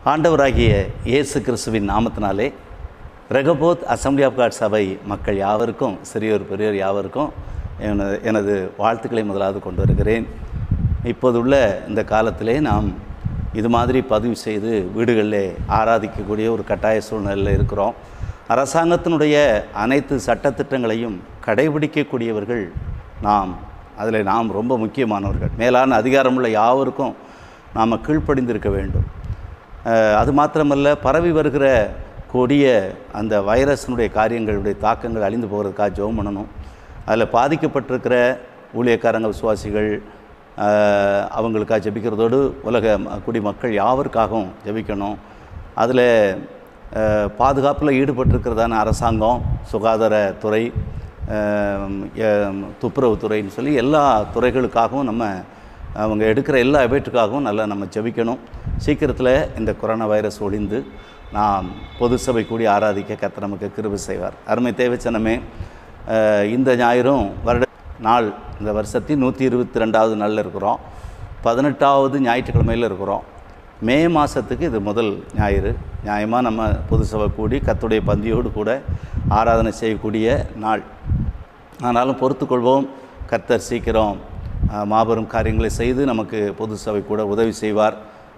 ஆண்டவராகிய இயேசு கிறிஸ்துவின் நாமத்தினாலே ரெகபோத் அசம்பிளி ஆஃப் காட் சபை மக்கள் யாவருக்கும் சிறியோர் பெரியோர் யாவருக்கும் எனது எனது வாழ்த்துக்களை முதலாவது கொண்டு வருகிறேன் இப்போதுள்ள இந்த காலத்திலே நாம் இது மாதிரி பதிவு செய்து வீடுகளில் ஆராதிக்கக்கூடிய ஒரு கட்டாய சூழ்நிலையில் இருக்கிறோம் அரசாங்கத்தினுடைய அனைத்து சட்டத்திட்டங்களையும் கடைபிடிக்கக்கூடியவர்கள் நாம் அதில் நாம் ரொம்ப முக்கியமானவர்கள் மேலான அதிகாரமுள்ள யாவருக்கும் நாம் கீழ்ப்படிந்திருக்க வேண்டும் அஹ், அது மாத்திரமல்ல பரவி வருகிற கொடிய அந்த வைரஸினுடைய காரியங்களுடைய தாக்கங்கள் அழிந்து போகிறதுக்காக ஜெபம் பண்ணணும் அதில் பாதிக்கப்பட்டிருக்கிற ஊழியக்காரங்க விசுவாசிகள் அஹ், அவங்களுக்காக ஜெபிக்கிறதோடு உலக ம- குடிமக்கள் யாவருக்காகவும் ஜெபிக்கணும் அதில் பாதுகாப்பில் ஈடுபட்டிருக்கிறதான அரசாங்கம் சுகாதாரத்துறை அஹ், எ- துப்புரவுத்துறைன்னு சொல்லி எல்லா துறைகளுக்காகவும் நம்ம அவங்க எடுக்கிற எல்லா எபேட்டுக்காகவும் நல்லா நம்ம ஜெபிக்கணும் சீக்கிரத்தில் இந்த கொரோனா வைரஸ் ஒழிந்து நாம் பொது சபை கூடி ஆராதிக்க கர்த்தர் நமக்கு கிருபை செய்வார் அருமை தேவச்சனமே அஹ், இந்த ஞாயிறும் வருட நாள் இந்த வருஷத்தின் நூற்றி இருபத்தி ரெண்டாவது நாளில் இருக்கிறோம் பதினெட்டாவது ஞாயிற்றுக்கிழமையில் இருக்கிறோம் மே மாதத்துக்கு இது முதல் ஞாயிறு நியாயமாக நம்ம பொது சபை கூடி கத்துடைய பந்தியோடு கூட ஆராதனை செய்யக்கூடிய நாள் ஆனாலும் பொறுத்துக்கொள்வோம் கர்த்தர் சீக்கிரம் அஹ், மாபெரும் காரியங்களை செய்து நமக்கு பொது சபை கூட உதவி செய்வார்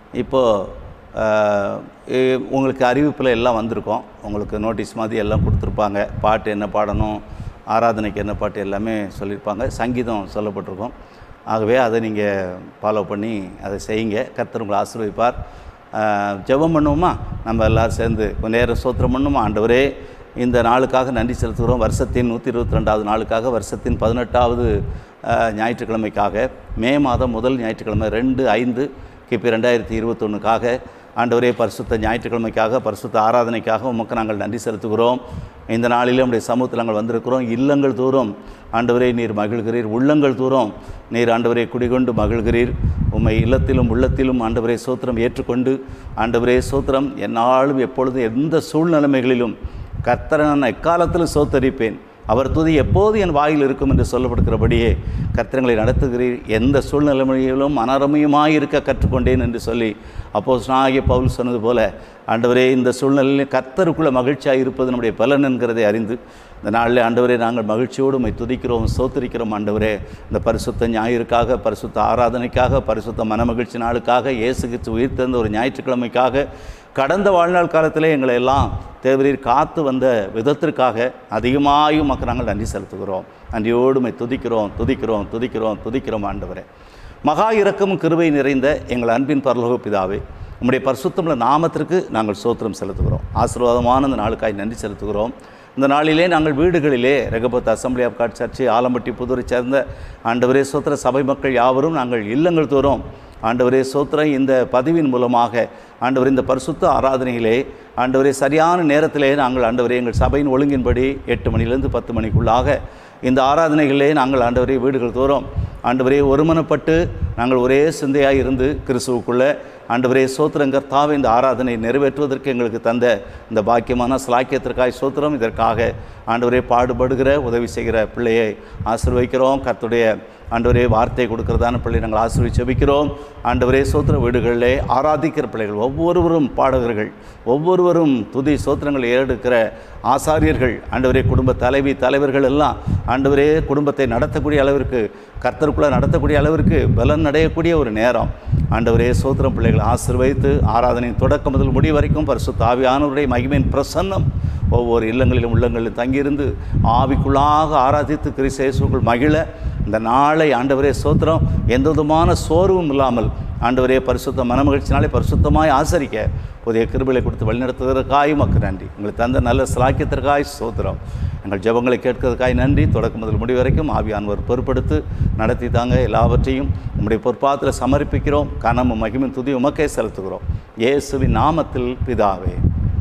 இப்போது உங்களுக்கு அறிவிப்பில் எல்லாம் வந்திருக்கோம் உங்களுக்கு நோட்டீஸ் மாதிரி எல்லாம் கொடுத்துருப்பாங்க பாட்டு என்ன பாடணும் ஆராதனைக்கு என்ன பாட்டு எல்லாமே சொல்லியிருப்பாங்க சங்கீதம் சொல்லப்பட்டிருக்கும் ஆகவே அதை நீங்கள் ஃபாலோ பண்ணி அதை செய்யுங்க கர்த்தர் உங்களை ஆசீர்வதிப்பார் அஹ், ஜெபம் பண்ணுவோமா நம்ம எல்லோரும் சேர்ந்து கொஞ்ச நேரம் சோத்திரம் பண்ணுமா ஆண்டவரே இந்த நாளுக்காக நன்றி செலுத்துகிறோம் வருஷத்தின் நூற்றி இருபத்தி ரெண்டாவது நாளுக்காக வருஷத்தின் பதினெட்டாவது அஹ், ஞாயிற்றுக்கிழமைக்காக மே மாதம் முதல் ஞாயிற்றுக்கிழமை ரெண்டு ஐந்து கிபி ரெண்டாயிரத்தி இருபத்தொன்னுக்காக ஆண்டவரே பரிசுத்த ஞாயிற்றுக்கிழமைக்காக பரிசுத்த ஆராதனைக்காக உமக்கு நாங்கள் நன்றி செலுத்துகிறோம் இந்த நாளிலே உடைய சமூகத்தில் நாங்கள் வந்திருக்கிறோம் இல்லங்கள் தூரம் ஆண்டவரே நீர் மகிழ்கிறீர் உள்ளங்கள் தூரம் நீர் ஆண்டவரே குடிகொண்டு மகிழ்கிறீர் உம்மை இல்லத்திலும் உள்ளத்திலும் ஆண்டவரே சோத்திரம் ஏற்றுக்கொண்டு ஆண்டவரே சோத்திரம் என்னாலும் எப்பொழுதும் எந்த சூழ்நிலைமைகளிலும் கர்த்தரை நான் எக்காலத்திலும் சோத்தரிப்பேன் அவர் துதி எப்போது என் வாயில் இருக்கும் என்று சொல்லப்படுகிறபடியே கர்த்தங்களை நடத்துகிறீர் எந்த சூழ்நிலைமையிலும் அனரமியமாய் இருக்க கற்றுக்கொண்டேன் என்று சொல்லி அப்போ ஆகிய பவுல் சொன்னது போல ஆண்டவரே இந்த சூழ்நிலையில் கர்த்தருக்குள்ள மகிழ்ச்சியாக இருப்பது நம்முடைய பலன் என்கிறதை அறிந்து இந்த நாளில் ஆண்டவரே நாங்கள் மகிழ்ச்சியோடு உம்மை துதிக்கிறோம் சோத்தரிக்கிறோம் ஆண்டவரே இந்த பரிசுத்த ஞாயிறுக்காக பரிசுத்த ஆராதனைக்காக பரிசுத்த மனமகிழ்ச்சி நாளுக்காக இயேசு கிறிஸ்து உயிர் தந்த ஒரு ஞாயிற்றுக்கிழமைக்காக கடந்த வாழ்நாள் காலத்திலே எங்களை எல்லாம் தேவரீர் காத்து வந்த விதத்திற்காக அதிகமாயும் மக்கள் நாங்கள் நன்றி செலுத்துகிறோம் நன்றியோடுமை துதிக்கிறோம் துதிக்கிறோம் துதிக்கிறோம் துதிக்கிறோம் ஆண்டவரே மகா இரக்கமும் கிருபை நிறைந்த எங்கள் அன்பின் பரலோக பிதாவே உம்முடைய பரிசுத்தமுள்ள நாமத்திற்கு நாங்கள் சோத்திரம் செலுத்துகிறோம் ஆசீர்வாதமான இந்த நாளுக்காய் நன்றி செலுத்துகிறோம் இந்த நாளிலே நாங்கள் வீடுகளிலே Rehoboth assembly of God church Alampatti புதூரை சேர்ந்த ஆண்டவரே சோத்திர சபை மக்கள் யாவரும் நாங்கள் இல்லங்கள் தோறும் ஆண்டவரே சோத்திரம் இந்த பதிவின் மூலமாக ஆண்டவர் இந்த பரிசுத்த ஆராதனையிலே ஆண்டவரே சரியான நேரத்திலே நாங்கள் ஆண்டவரே எங்கள் சபையின் ஒழுங்கின்படி எட்டு மணிலேருந்து பத்து மணிக்குள்ளாக இந்த ஆராதனைகளிலே நாங்கள் ஆண்டவரே வீடுகள் தோறும் ஆண்டவரே ஒருமனப்பட்டு நாங்கள் ஒரே சிந்தையாக இருந்து கிறிஸ்துவுக்குள்ளே ஆண்டவரே சோத்திரங்கர்த்தாவை இந்த ஆராதனை நிறைவேற்றுவதற்கு எங்களுக்கு தந்த இந்த பாக்கியமான ஸ்லாக்கியத்திற்காய் சோத்திரம் இதற்காக ஆண்டவரே பாடுபடுகிற உதவி செய்கிற பிள்ளையை ஆசீர்வதிக்கிறோம் கர்த்தருடைய ஆண்டவரே வார்த்தை கொடுக்கிறதான பிள்ளை நாங்கள் ஆசீர்வதி செபிக்கிறோம் ஆண்டவரே சோத்திர வீடுகளிலே ஆராதிக்கிற பிள்ளைகள் ஒவ்வொருவரும் பாடகர்கள் ஒவ்வொருவரும் துதி சோத்திரங்கள் ஏறெடுக்கிற ஆசாரியர்கள் ஆண்டவரே குடும்ப தலைவி தலைவர்கள் எல்லாம் ஆண்டவரே குடும்பத்தை நடத்தக்கூடிய அளவிற்கு கர்த்தருக்குள்ளே நடத்தக்கூடிய அளவிற்கு பலன் அடையக்கூடிய ஒரு நேரம் ஆண்டவரே சோத்திரம் பிள்ளைகளை ஆசீர்வதித்து ஆராதனையின் தொடக்கம் முதல் முடிவு வரைக்கும் பரிசுத்த ஆவியானவருடைய மகிமையின் பிரசன்னம் ஒவ்வொரு இல்லங்களிலும் உள்ளங்களிலும் தங்கியிருந்து ஆவிக்குள்ளாக ஆராதித்து கிறிஸ்தேசுக்குள் மகிழ இந்த நாளை ஆண்டவரே சோத்திரம் எந்த விதமான சோர்வும் இல்லாமல் ஆண்டவரே பரிசுத்த மனமகிழ்ச்சினாலே பரிசுத்தமாய் ஆசரிக்க புதிய கிருபைகளை கொடுத்து வழிநடத்துவதற்காய் மக்கள் நன்றி உங்களுக்கு தந்த நல்ல சிலாக்கியத்திற்காய் சோத்திரம் எங்கள் ஜெபங்களை கேட்கறதுக்காய் நன்றி தொடக்கம் முதல் முடிவு வரைக்கும் ஆவியானவர் பொறுப்படுத்து நடத்தி தாங்க எல்லாவற்றையும் உம்முடைய பொற்பாத்தில் சமர்ப்பிக்கிறோம் கனமும் மகிமும் துதி உமக்கே செலுத்துகிறோம் இயேசுவின் நாமத்தில் பிதாவே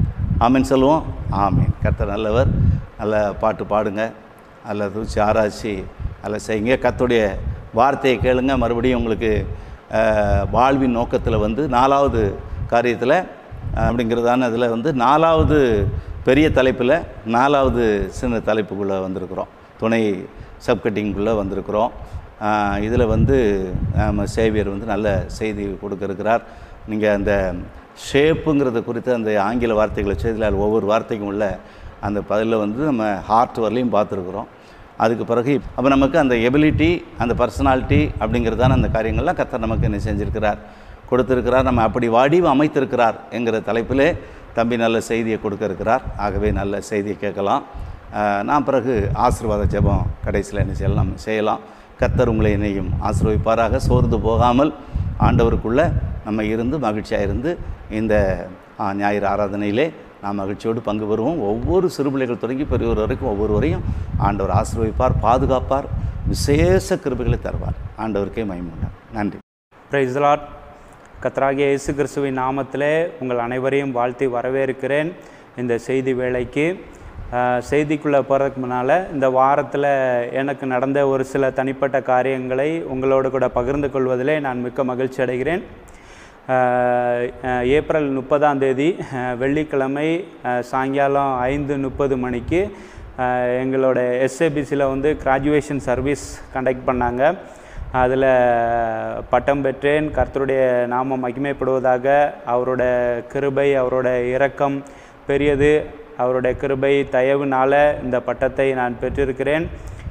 ஆமீன் சொல்லுவோம் ஆமீன் கர்த்தர் நல்லவர் நல்ல பாட்டு பாடுங்க நல்ல தூச்சி ஆராய்ச்சி நல்ல செய்யுங்க கர்த்தருடைய வார்த்தையை கேளுங்க மறுபடியும் உங்களுக்கு அஹ், வாழ்வின் நோக்கத்தில் வந்து நாலாவது காரியத்தில் அப்படிங்கிறதான இதில் வந்து நாலாவது பெரிய தலைப்பில் நாலாவது சின்ன தலைப்புக்குள்ளே வந்திருக்கிறோம் துணை சப்கட்டிங்குள்ளே வந்திருக்கிறோம் இதில் வந்து நம்ம சேவியர் வந்து நல்ல செய்தி கொடுக்க இருக்கிறார் நீங்கள் அந்த ஷேப்புங்கிறது குறித்து அந்த ஆங்கில வார்த்தைகளை வச்சு இதில் ஒவ்வொரு வார்த்தைக்கும் உள்ள அந்த பதிலில் வந்து நம்ம ஹார்ட் வரலையும் பார்த்துருக்குறோம் அதுக்கு பிறகு அப்போ நமக்கு அந்த எபிலிட்டி அந்த பர்சனாலிட்டி அப்படிங்கிறதான அந்த காரியங்கள்லாம் கர்த்தர் நமக்கு என்ன செஞ்சிருக்கிறார் கொடுத்திருக்கிறார் நம்ம அப்படி வடிவம் அமைத்திருக்கிறார் என்கிற தலைப்பிலே தம்பி நல்ல செய்தியை கொடுக்க இருக்கிறார் ஆகவே நல்ல செய்தியை கேட்கலாம் ஆஹ் நான் பிறகு ஆசீர்வாத ஜெபம் கடைசியில் என்ன செய்யலாம் செய்யலாம் கர்த்தர் உங்களை என்னையும் ஆசீர்வதிப்பாராக சோர்ந்து போகாமல் ஆண்டவருக்குள்ளே நம்ம இருந்து மகிழ்ச்சியாக இருந்து இந்த ஆ, ஞாயிறு ஆராதனையிலே நாம் மகிழ்ச்சியோடு பங்கு பெறுவோம் ஒவ்வொரு சிறுபிள்ளைகள் தொடங்கி பெரியவர் வரைக்கும் ஒவ்வொருவரையும் ஆண்டவர் ஆசீர்வதிப்பார் பாதுகாப்பார் விசேஷ கிருபைகளை தருவார் ஆண்டவருக்கே மகிமுண்டார் நன்றி பிரைஸ் லாட் கத்தராகிய இயேசு கிறிஸ்துவின் நாமத்திலே உங்கள் அனைவரையும் வாழ்த்தி வரவேற்கிறேன் இந்த செய்தி வேளைக்கு ஆஹ், செய்திக்குள்ளே போகிறதுக்கு முன்னால் இந்த வாரத்தில் எனக்கு நடந்த ஒரு சில தனிப்பட்ட காரியங்களை உங்களோடு கூட பகிர்ந்து கொள்வதிலே நான் மிக்க மகிழ்ச்சி அடைகிறேன் ஆஹ், ஆஹ், ஏப்ரல் முப்பதாம் தேதி ஆஹ், வெள்ளிக்கிழமை ஆஹ், சாயங்காலம் ஐந்து முப்பது மணிக்கு ஆஹ், எங்களோட எஸ்ஏபிசியில் வந்து கிராஜுவேஷன் சர்வீஸ் கண்டக்ட் பண்ணாங்க அதில் பட்டம் பெற்றேன் கர்த்தருடைய நாமம் மகிமைப்படுவதாக அவரோட கிருபை அவரோட இரக்கம் பெரியது அவருடைய கிருபை தயவுனால இந்த பட்டத்தை நான் பெற்றிருக்கிறேன்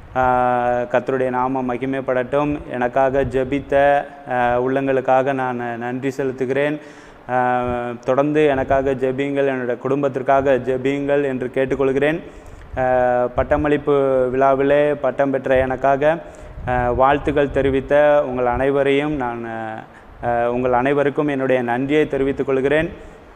ஆஹ் கர்த்தருடைய நாமம் மகிமைப்படட்டும் எனக்காக ஜெபித்த ஆஹ் உள்ளங்களுக்காக நான் நன்றி செலுத்துகிறேன் ஆஹ் தொடர்ந்து எனக்காக ஜெபியுங்கள் என்னுடைய குடும்பத்திற்காக ஜெபியுங்கள் என்று கேட்டுக்கொள்கிறேன் ஆஹ் பட்டமளிப்பு விழாவிலே பட்டம் பெற்ற எனக்காக ஆஹ் வாழ்த்துக்கள் தெரிவித்த உங்கள் அனைவரையும் நான் ஆஹ் உங்கள் அனைவருக்கும் என்னுடைய நன்றியை தெரிவித்துக் கொள்கிறேன்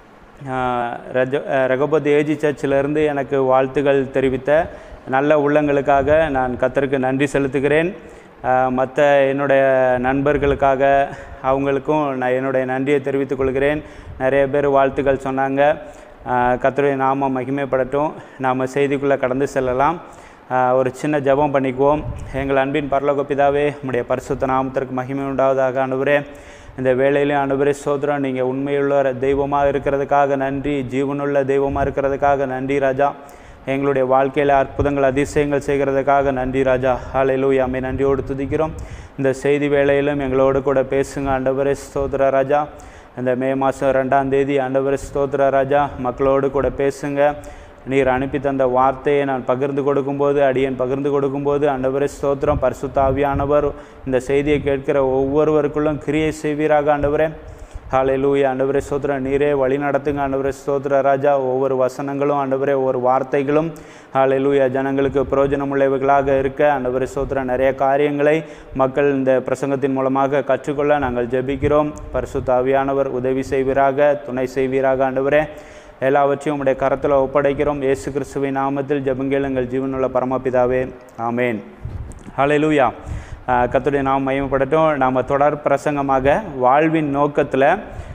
ஆஹ் ரஜ ஆஹ் ரகபத் ஏஜி சர்ச்சிலிருந்து எனக்கு வாழ்த்துக்கள் தெரிவித்த நல்ல உள்ளங்களுக்காக நான் கத்தருக்கு நன்றி செலுத்துகிறேன் மற்ற என்னுடைய நண்பர்களுக்காக அவங்களுக்கும் நான் என்னுடைய நன்றியை தெரிவித்துக் கொள்கிறேன் நிறைய பேர் வாழ்த்துக்கள் சொன்னாங்க ஆஹ் கர்த்தருடைய நாமம் மகிமைப்படட்டும் நாம் செய்திக்குள்ளே கடந்து செல்லலாம் ஆஹ் ஒரு சின்ன ஜெபம் பண்ணிக்குவோம் எங்கள் அன்பின் பரலோக பிதாவே உம்முடைய பரிசுத்த நாமத்திற்கு மகிமை உண்டாவதாக அனுபவரே இந்த வேலையிலையும் அனுபவரே சோதரம் நீங்கள் உண்மையுள்ள தெய்வமாக இருக்கிறதுக்காக நன்றி ஜீவனுள்ள தெய்வமாக இருக்கிறதுக்காக நன்றி ராஜா எங்களுடைய வாழ்க்கையில் அற்புதங்கள் அதிசயங்கள் செய்கிறதுக்காக நன்றி ராஜா ஹalleluya அம்மை நன்றியோடு துதிக்கிறோம் இந்த செய்தி வேளையிலும் எங்களோடு கூட பேசுங்க ஆண்டவரே ஸ்தோத்திர ராஜா இந்த மே மாதம் ரெண்டாம் தேதி ஆண்டவரே ஸ்தோத்திர ராஜா மக்களோடு கூட பேசுங்க நீர் அனுப்பி தந்த வார்த்தையை நான் பகிர்ந்து கொடுக்கும்போது அடியேன் பகிர்ந்து கொடுக்கும்போது ஆண்டவரே ஸ்தோத்திரம் பரிசுத்தாவியானவர் இந்த செய்தியை கேட்கிற ஒவ்வொருவருக்குள்ளும் கிரியை செய்வீராக ஆண்டவரே ஹalleluya ஆண்டவரே ஸ்தோத்திரம் நீரே வழி நடத்துங்க ஆண்டவரே ஸ்தோத்திர ராஜா ஒவ்வொரு வசனங்களும் ஆண்டவரே ஒவ்வொரு வார்த்தைகளும் ஹalleluya ஜனங்களுக்கு பிரயோஜனம் உள்ளவைகளாக இருக்க ஆண்டவரே ஸ்தோத்திரம் நிறைய காரியங்களை மக்கள் இந்த பிரசங்கத்தின் மூலமாக கற்றுக்கொள்ள நாங்கள் ஜெபிக்கிறோம் பரிசுத்தாவியானவர் உதவி செய்வீராக துணை செய்வீராக ஆண்டவரே எல்லாவற்றையும் உம்முடைய கரத்தில் ஒப்படைக்கிறோம் இயேசு கிறிஸ்துவின் நாமத்தில் ஜெபங்கள் எங்கள் ஜீவனுள்ள பரமபிதாவே ஆமேன் ஹalleluya ஆஹ் கர்த்தருடைய நாம் மயமப்படட்டும் நாம் தொடர் பிரசங்கமாக வாழ்வின் நோக்கத்தில்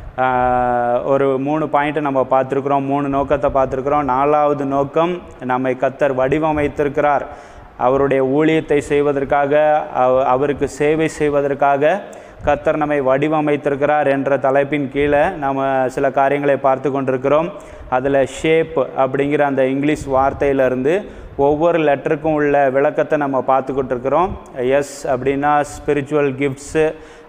ஆஹ் ஒரு மூணு பாயிண்ட்டை நம்ம பார்த்துருக்குறோம் மூணு நோக்கத்தை பார்த்துருக்குறோம் நாலாவது நோக்கம் நம்மை கத்தர் வடிவமைத்திருக்கிறார் அவருடைய ஊழியத்தை செய்வதற்காக அவ- அவருக்கு சேவை செய்வதற்காக கத்தர் நம்மை வடிவமைத்திருக்கிறார் என்ற தலைப்பின் கீழே நாம் சில காரியங்களை பார்த்து கொண்டிருக்கிறோம் அதில் ஷேப் அப்படிங்கிற அந்த இங்கிலீஷ் வார்த்தையிலிருந்து ஒவ்வொரு லெட்டருக்கும் உள்ள விளக்கத்தை நம்ம பார்த்துக்கிட்டு இருக்கிறோம் எஸ் அப்படின்னா ஸ்பிரிச்சுவல் கிஃப்ட்ஸு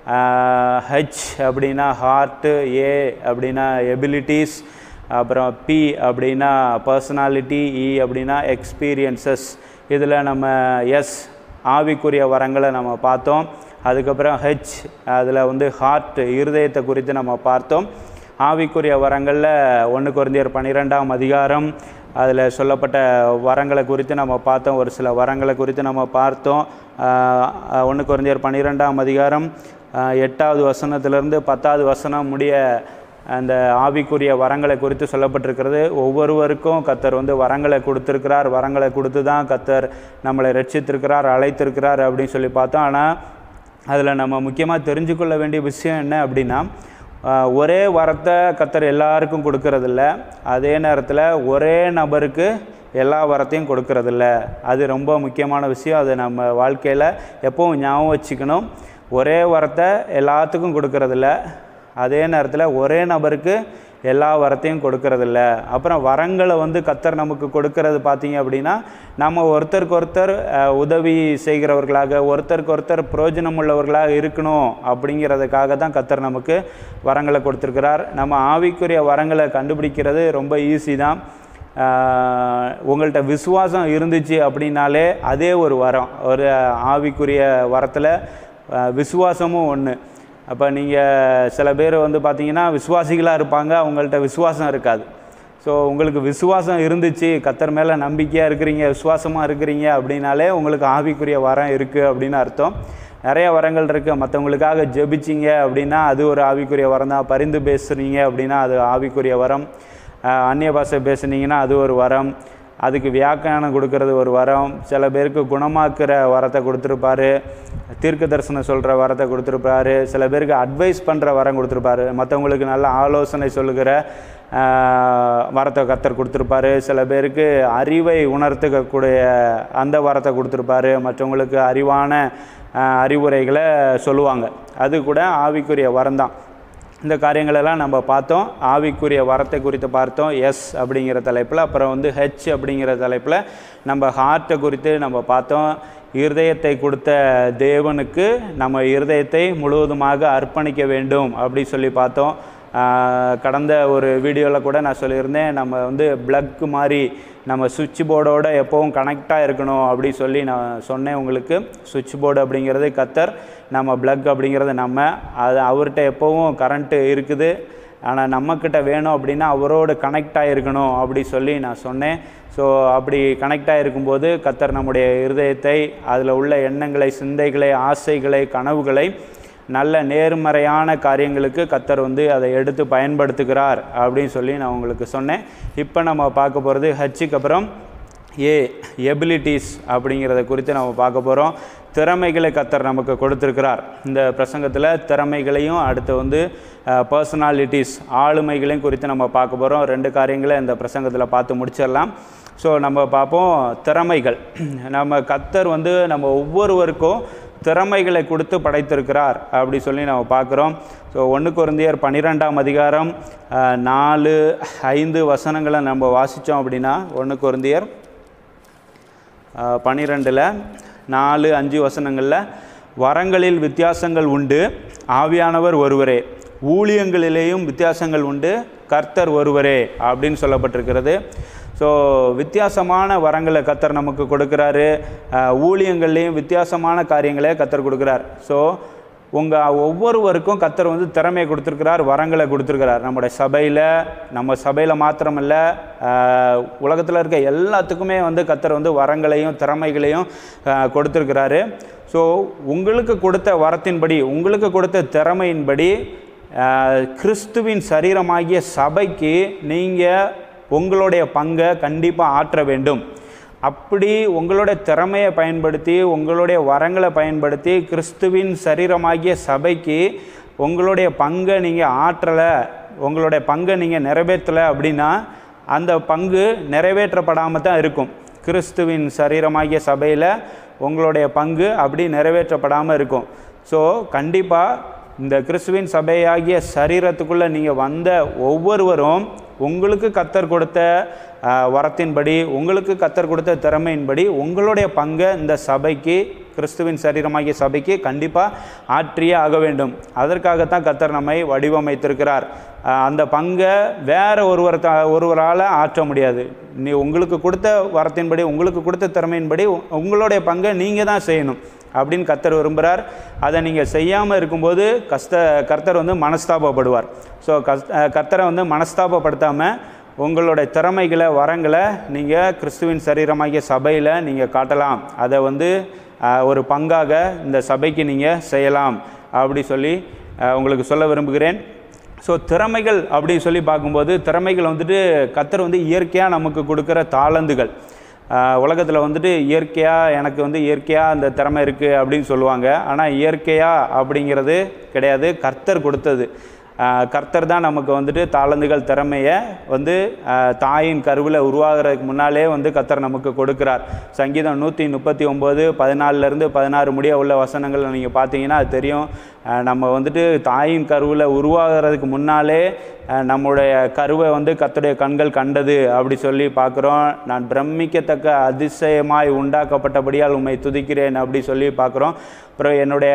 ஹெச் அப்படின்னா ஹார்ட்டு ஏ அப்படின்னா எபிலிட்டிஸ் அப்புறம் பி அப்படின்னா பர்சனாலிட்டி இ அப்படின்னா எக்ஸ்பீரியன்சஸ் இதில் நம்ம எஸ் ஆவிக்குரிய வரங்களை நம்ம பார்த்தோம் அதுக்கப்புறம் ஹெச் அதில் வந்து ஹார்ட் இருதயத்தை குறித்து நம்ம பார்த்தோம் ஆவிக்குரிய வரங்களில் ஒன்று குறைந்தியர் பன்னிரெண்டாம் அதிகாரம் அதில் சொல்லப்பட்ட வரங்களை குறித்து நம்ம பார்த்தோம் ஒரு சில வரங்களை குறித்து நம்ம பார்த்தோம் ஒன்று குறைந்தியர் பன்னிரெண்டாம் அதிகாரம் ஆஹ் எட்டாவது வசனத்திலிருந்து பத்தாவது வசனம் முடிய அந்த ஆவிக்குரிய வரங்களை குறித்து சொல்லப்பட்டிருக்கிறது ஒவ்வொருவருக்கும் கத்தர் வந்து வரங்களை கொடுத்துருக்கிறார் வரங்களை கொடுத்து தான் கத்தர் நம்மளை ரட்சித்திருக்கிறார் அழைத்திருக்கிறார் அப்படின்னு சொல்லி பார்த்தோம் ஆனால் அதில் நம்ம முக்கியமாக தெரிஞ்சுக்கொள்ள வேண்டிய விஷயம் என்ன அப்படின்னா ஆஹ் ஒரே வரத்தை கத்தர் எல்லாருக்கும் கொடுக்கறதில்ல அதே நேரத்தில் ஒரே நபருக்கு எல்லா வரத்தையும் கொடுக்கறதில்ல அது ரொம்ப முக்கியமான விஷயம் அதை நம்ம வாழ்க்கையில் எப்பவும் ஞாபகம் வச்சுக்கணும் ஒரே வரத்தை எல்லாத்துக்கும் கொடுக்கறதில்ல அதே நேரத்தில் ஒரே நபருக்கு எல்லா வரத்தையும் கொடுக்கறதில்ல அப்புறம் வரங்களை வந்து கத்தர் நமக்கு கொடுக்கறது பார்த்தீங்க அப்படின்னா நம்ம ஒருத்தருக்கு ஒருத்தர் அஹ், உதவி செய்கிறவர்களாக ஒருத்தருக்கு ஒருத்தர் பிரயோஜனம் உள்ளவர்களாக இருக்கணும் அப்படிங்கிறதுக்காக தான் கத்தர் நமக்கு வரங்களை கொடுத்துருக்கிறார் நம்ம ஆவிக்குரிய வரங்களை கண்டுபிடிக்கிறது ரொம்ப ஈஸி தான் ஆஹ் உங்கள்கிட்ட விசுவாசம் இருந்துச்சு அப்படின்னாலே அதே ஒரு வரம் ஒரு ஆவிக்குரிய வரத்தில் ஆஹ் விசுவாசமும் ஒன்று அப்போ நீங்கள் சில பேர் வந்து பார்த்தீங்கன்னா விசுவாசிகளாக இருப்பாங்க அவங்கள்ட்ட விசுவாசம் இருக்காது ஸோ உங்களுக்கு விசுவாசம் இருந்துச்சு கத்தர் மேலே நம்பிக்கையாக இருக்கிறீங்க விசுவாசமாக இருக்கிறீங்க அப்படின்னாலே உங்களுக்கு ஆவிக்குரிய வரம் இருக்குது அப்படின்னு அர்த்தம் நிறைய வரங்கள் இருக்குது மற்றவங்களுக்காக ஜெபிச்சிங்க அப்படின்னா அது ஒரு ஆவிக்குரிய வரம் தான் பரிந்து பேசுகிறீங்க அப்படின்னா அது ஆவிக்குரிய வரம் ஆஹ் அந்நிய பாஷை பேசுனீங்கன்னா அது ஒரு வரம் அதுக்கு வியாக்கியானம் கொடுக்கறது ஒரு வரம் சில பேருக்கு குணமாக்குற வரத்தை கொடுத்துருப்பாரு தீர்க்க தரிசனம் சொல்கிற வரத்தை கொடுத்துருப்பாரு சில பேருக்கு அட்வைஸ் பண்ணுற வரம் கொடுத்துருப்பாரு மற்றவங்களுக்கு நல்ல ஆலோசனை சொல்லுகிற ஆஹ் வரத்தை கத்தர் கொடுத்துருப்பாரு சில பேருக்கு அறிவை உணர்த்துக்கக்கூடிய அந்த வரத்தை கொடுத்துருப்பாரு மற்றவங்களுக்கு அறிவான ஆஹ் அறிவுரைகளை சொல்லுவாங்க அது கூட ஆவிக்குரிய வரம் தான் இந்த காரியங்களெல்லாம் நம்ம பார்த்தோம் ஆவிக்குரிய வரத்தை குறித்து பார்த்தோம் எஸ் அப்படிங்கிற தலைப்பில் அப்புறம் வந்து ஹெச் அப்படிங்கிற தலைப்பில் நம்ம ஹார்ட்டை குறித்து நம்ம பார்த்தோம் இருதயத்தை கொடுத்த தேவனுக்கு நம்ம இருதயத்தை முழுவதுமாக அர்ப்பணிக்க வேண்டும் அப்படி சொல்லி பார்த்தோம் ஆஹ் கடந்த ஒரு வீடியோவில் கூட நான் சொல்லியிருந்தேன் நம்ம வந்து ப்ளக் மாதிரி நம்ம சுவிட்ச் போர்டோட எப்போவும் கனெக்டாக இருக்கணும் அப்படி சொல்லி நான் சொன்னேன் உங்களுக்கு சுவிட்ச் போர்டு அப்படிங்கிறது கத்தர் நம்ம ப்ளக் அப்படிங்கிறது நம்ம அது அவர்கிட்ட எப்போவும் கரண்ட்டு இருக்குது ஆனால் நம்மக்கிட்ட வேணும் அப்படின்னா அவரோடு கனெக்ட் ஆகிருக்கணும் அப்படி சொல்லி நான் சொன்னேன் ஸோ அப்படி கனெக்ட் ஆகிருக்கும்போது கத்தர் நம்முடைய இருதயத்தை அதில் உள்ள எண்ணங்களை சிந்தைகளை ஆசைகளை கனவுகளை நல்ல நேர்மறையான காரியங்களுக்கு கத்தர் வந்து அதை எடுத்து பயன்படுத்துகிறார் அப்படின்னு சொல்லி நான் உங்களுக்கு சொன்னேன் இப்போ நம்ம பார்க்க போகிறது ஹச்சுக்கு அப்புறம் ஏ எபிலிட்டிஸ் அப்படிங்கிறத குறித்து நம்ம பார்க்க போகிறோம் திறமைகளை கத்தர் நமக்கு கொடுத்துருக்கிறார் இந்த பிரசங்கத்தில் திறமைகளையும் அடுத்து வந்து பர்சனாலிட்டிஸ் ஆளுமைகளையும் குறித்து நம்ம பார்க்க போகிறோம் ரெண்டு காரியங்களை இந்த பிரசங்கத்தில் பார்த்து முடிச்சிடலாம் ஸோ நம்ம பார்ப்போம் திறமைகள் நம்ம கத்தர் வந்து நம்ம ஒவ்வொருவருக்கும் திறமைகளை கொடுத்து படைத்திருக்கிறார் அப்படி சொல்லி நம்ம பார்க்குறோம் ஸோ ஒன்று குருந்தியர் பன்னிரெண்டாம் அதிகாரம் அஹ், நாலு ஐந்து வசனங்களை நம்ம வாசித்தோம் அப்படின்னா ஒன்று குருந்தியர் பன்னிரெண்டில் நாலு அஞ்சு வசனங்களில் வரங்களில் வித்தியாசங்கள் உண்டு ஆவியானவர் ஒருவரே ஊழியங்களிலேயும் வித்தியாசங்கள் உண்டு கர்த்தர் ஒருவரே அப்படின்னு சொல்லப்பட்டிருக்கிறது ஸோ வித்தியாசமான வரங்களை கத்தர் நமக்கு கொடுக்குறாரு அஹ், ஊழியங்கள்லேயும் வித்தியாசமான காரியங்களை கத்தர் கொடுக்குறார் ஸோ உங்கள் ஒவ்வொருவருக்கும் கத்தர் வந்து திறமையை கொடுத்துருக்கிறார் வரங்களை கொடுத்துருக்கிறார் நம்முடைய சபையில் நம்ம சபையில் மாத்திரமல்ல உலகத்தில் இருக்க எல்லாத்துக்குமே வந்து கத்தர் வந்து வரங்களையும் திறமைகளையும் அஹ், கொடுத்துருக்கிறாரு ஸோ உங்களுக்கு கொடுத்த வரத்தின்படி உங்களுக்கு கொடுத்த திறமையின்படி அஹ், கிறிஸ்துவின் சரீரமாகிய சபைக்கு நீங்கள் உங்களுடைய பங்கை கண்டிப்பாக ஆற்ற வேண்டும் அப்படி உங்களுடைய திறமையை பயன்படுத்தி உங்களுடைய வரங்களை பயன்படுத்தி கிறிஸ்துவின் சரீரமாகிய சபைக்கு உங்களுடைய பங்கை நீங்கள் ஆற்றலை உங்களுடைய பங்கை நீங்கள் நிறைவேற்றலை அப்படின்னா அந்த பங்கு நிறைவேற்றப்படாமல் தான் இருக்கும் கிறிஸ்துவின் சரீரமாகிய சபையில் உங்களுடைய பங்கு அப்படி நிறைவேற்றப்படாமல் இருக்கும் ஸோ கண்டிப்பாக இந்த கிறிஸ்துவின் சபையாகிய சரீரத்துக்குள்ளே நீங்கள் வந்த ஒவ்வொருவரும் உங்களுக்கு கத்தர் கொடுத்த ஆஹ், வரத்தின்படி உங்களுக்கு கத்தர் கொடுத்த திறமையின்படி உங்களுடைய பங்கை இந்த சபைக்கு கிறிஸ்துவின் சரீரமாகிய சபைக்கு கண்டிப்பாக ஆற்றியே ஆக வேண்டும் அதற்காகத்தான் கத்தர் நம்மை வடிவமைத்திருக்கிறார் ஆஹ், அந்த பங்கை வேற ஒருவர் த ஒருவரால் ஆற்ற முடியாது நீ உங்களுக்கு கொடுத்த வரத்தின்படி உங்களுக்கு கொடுத்த திறமையின்படி உ- உங்களுடைய பங்கை நீங்கள் தான் செய்யணும் அப்படின்னு கர்த்தர் விரும்புகிறார் அதை நீங்கள் செய்யாமல் இருக்கும்போது கஷ்ட கர்த்தர் வந்து மனஸ்தாபப்படுவார் ஸோ கஸ் அஹ் கர்த்தரை வந்து மனஸ்தாபப்படுத்தாமல் உங்களுடைய திறமைகளை வரங்களை நீங்கள் கிறிஸ்துவின் சரீரமாகிய சபையில் நீங்கள் காட்டலாம் அதை வந்து அஹ், ஒரு பங்காக இந்த சபைக்கு நீங்கள் செய்யலாம் அப்படி சொல்லி அஹ், உங்களுக்கு சொல்ல விரும்புகிறேன் ஸோ திறமைகள் அப்படி சொல்லி பார்க்கும்போது திறமைகள் வந்துட்டு கத்தர் வந்து இயற்கையாக நமக்கு கொடுக்குற தாளந்துகள் உலகத்தில் வந்துட்டு இயற்கையாக எனக்கு வந்து இயற்கையாக அந்த திறமை இருக்குது அப்படின்னு சொல்லுவாங்க ஆனால் இயற்கையாக அப்படிங்கிறது கிடையாது கர்த்தர் கொடுத்தது ஆஹ் கர்த்தர் தான் நமக்கு வந்துட்டு தாளந்துகள் திறமையை வந்து ஆஹ் தாயின் கருவில் உருவாகிறதுக்கு முன்னாலே வந்து கர்த்தர் நமக்கு கொடுக்கிறார் சங்கீதம் நூற்றி முப்பத்தி ஒம்பது பதினாலிருந்து பதினாறு முடிய உள்ள வசனங்களை நீங்கள் பார்த்தீங்கன்னா அது தெரியும் ஆஹ் நம்ம வந்துட்டு தாயின் கருவில் உருவாகிறதுக்கு முன்னாலே அஹ், நம்முடைய கருவை வந்து கர்த்தருடைய கண்கள் கண்டது அப்படி சொல்லி பார்க்குறோம் நான் பிரமிக்கத்தக்க அதிசயமாய் உண்டாக்கப்பட்டபடியால் உம்மை துதிக்கிறேன் அப்படி சொல்லி பார்க்குறோம் அப்புறம் என்னுடைய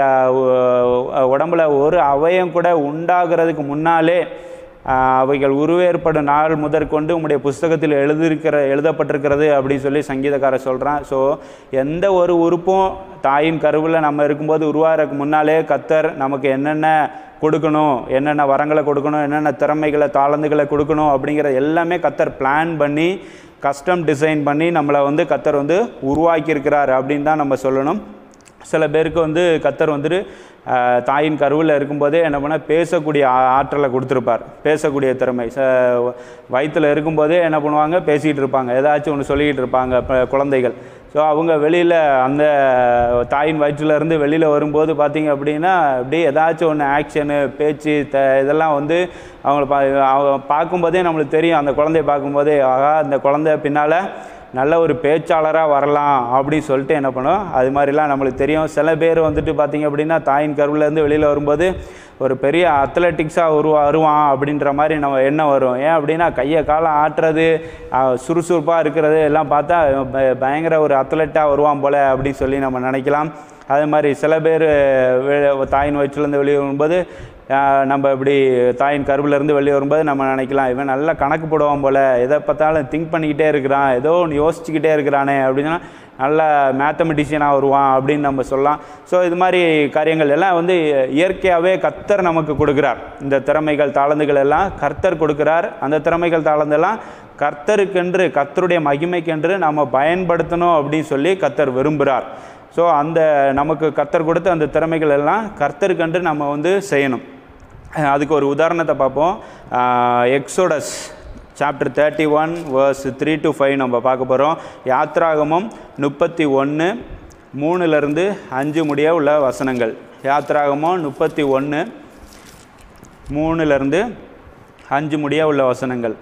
உ- உடம்புல ஒரு அவயம் கூட உண்டாகிறதுக்கு முன்னாலே ஆஹ், அவைகள் உருவேற்படும் நாள் முதற்கொண்டு உம்முடைய புஸ்தகத்தில் எழுதியிருக்கிற எழுதப்பட்டிருக்கிறது அப்படின்னு சொல்லி சங்கீதக்காரர் சொல்கிறான் ஸோ எந்த ஒரு உறுப்பும் தாயின் கருவில் நம்ம இருக்கும்போது உருவாகிறதுக்கு முன்னாலே கத்தர் நமக்கு என்னென்ன கொடுக்கணும் என்னென்ன வரங்களை கொடுக்கணும் என்னென்ன திறமைகளை தாளந்துகளை கொடுக்கணும் அப்படிங்கிற எல்லாமே கத்தர் பிளான் பண்ணி கஸ்டம் டிசைன் பண்ணி நம்மளை வந்து கத்தர் வந்து உருவாக்கியிருக்கிறார் அப்படின்னு தான் நம்ம சொல்லணும் சில பேருக்கு வந்து கத்தர் வந்துட்டு ஆஹ், தாயின் கருவில் இருக்கும்போதே என்ன பண்ண பேசக்கூடிய ஆ- ஆற்றலை கொடுத்துருப்பார் பேசக்கூடிய திறமை ச வயிற்றில் இருக்கும்போதே என்ன பண்ணுவாங்க பேசிகிட்டு இருப்பாங்க ஏதாச்சும் ஒன்று சொல்லிக்கிட்டு இருப்பாங்க ப- குழந்தைகள் ஸோ அவங்க வெளியில் அந்த தாயின் வயிற்றுல இருந்து வெளியில் வரும்போது பார்த்தீங்க அப்படின்னா அப்படியே ஏதாச்சும் ஒன்று ஆக்ஷனு பேச்சு த இதெல்லாம் வந்து அவங்கள பா அவங்க பார்க்கும்போதே நம்மளுக்கு தெரியும் அந்த குழந்தைய பார்க்கும்போதே ஆகா அந்த குழந்தை பின்னால் நல்ல ஒரு பேச்சாளராக வரலாம் அப்படின்னு சொல்லிட்டு என்ன பண்ணும் அது மாதிரிலாம் நம்மளுக்கு தெரியும் சில பேர் வந்துட்டு பார்த்தீங்க அப்படின்னா தாயின் கருவிலேருந்து வெளியில் வரும்போது ஒரு பெரிய அத்லட்டிக்ஸாக உருவா வருவான் அப்படின்ற மாதிரி நம்ம எண்ணம் வரும் ஏன் அப்படின்னா கையை காலம் ஆட்டுறது சுறுசுறுப்பாக இருக்கிறது எல்லாம் பார்த்தா ப- பயங்கர ஒரு அத்லட்டாக வருவான் போல அப்படின்னு சொல்லி நம்ம நினைக்கலாம் அதே மாதிரி சில பேர் வெ- தாயின் வயிற்றுலேருந்து வெளியே வரும்போது ஆஹ், நம்ம இப்படி தாயின் கருவிலேருந்து வெளியே வரும்போது நம்ம நினைக்கலாம் இவன் நல்லா கணக்கு போடுவான் போல் எதை பார்த்தாலும் திங்க் பண்ணிக்கிட்டே இருக்கிறான் ஏதோ ஒன்று யோசிச்சுக்கிட்டே இருக்கிறானே அப்படின்னா நல்ல மேத்தமெட்டிஷியனாக வருவான் அப்படின்னு நம்ம சொல்லலாம் ஸோ இது மாதிரி காரியங்கள் எல்லாம் வந்து இயற்கையாகவே கர்த்தர் நமக்கு கொடுக்குறார் இந்த திறமைகள் தாளந்துகள் எல்லாம் கர்த்தர் கொடுக்குறார் அந்த திறமைகள் தாளந்தெல்லாம் கர்த்தருக்கென்று கர்த்தருடைய மகிமைக்கென்று நம்ம பயன்படுத்தணும் அப்படின்னு சொல்லி கர்த்தர் விரும்புகிறார் ஸோ அந்த நமக்கு கர்த்தர் கொடுத்த அந்த திறமைகள் எல்லாம் கர்த்தருக்கென்று நம்ம வந்து செய்யணும் அஹ் அதுக்கு ஒரு உதாரணத்தை பார்ப்போம் Exodus chapter thirty one verse three to five நம்ம பார்க்க போகிறோம் யாத்ராகமம் முப்பத்தி ஒன்று மூணுலேருந்து அஞ்சு முடிய உள்ள வசனங்கள் யாத்ராகமம் முப்பத்தி ஒன்று மூணுலேருந்து அஞ்சு முடிய உள்ள வசனங்கள்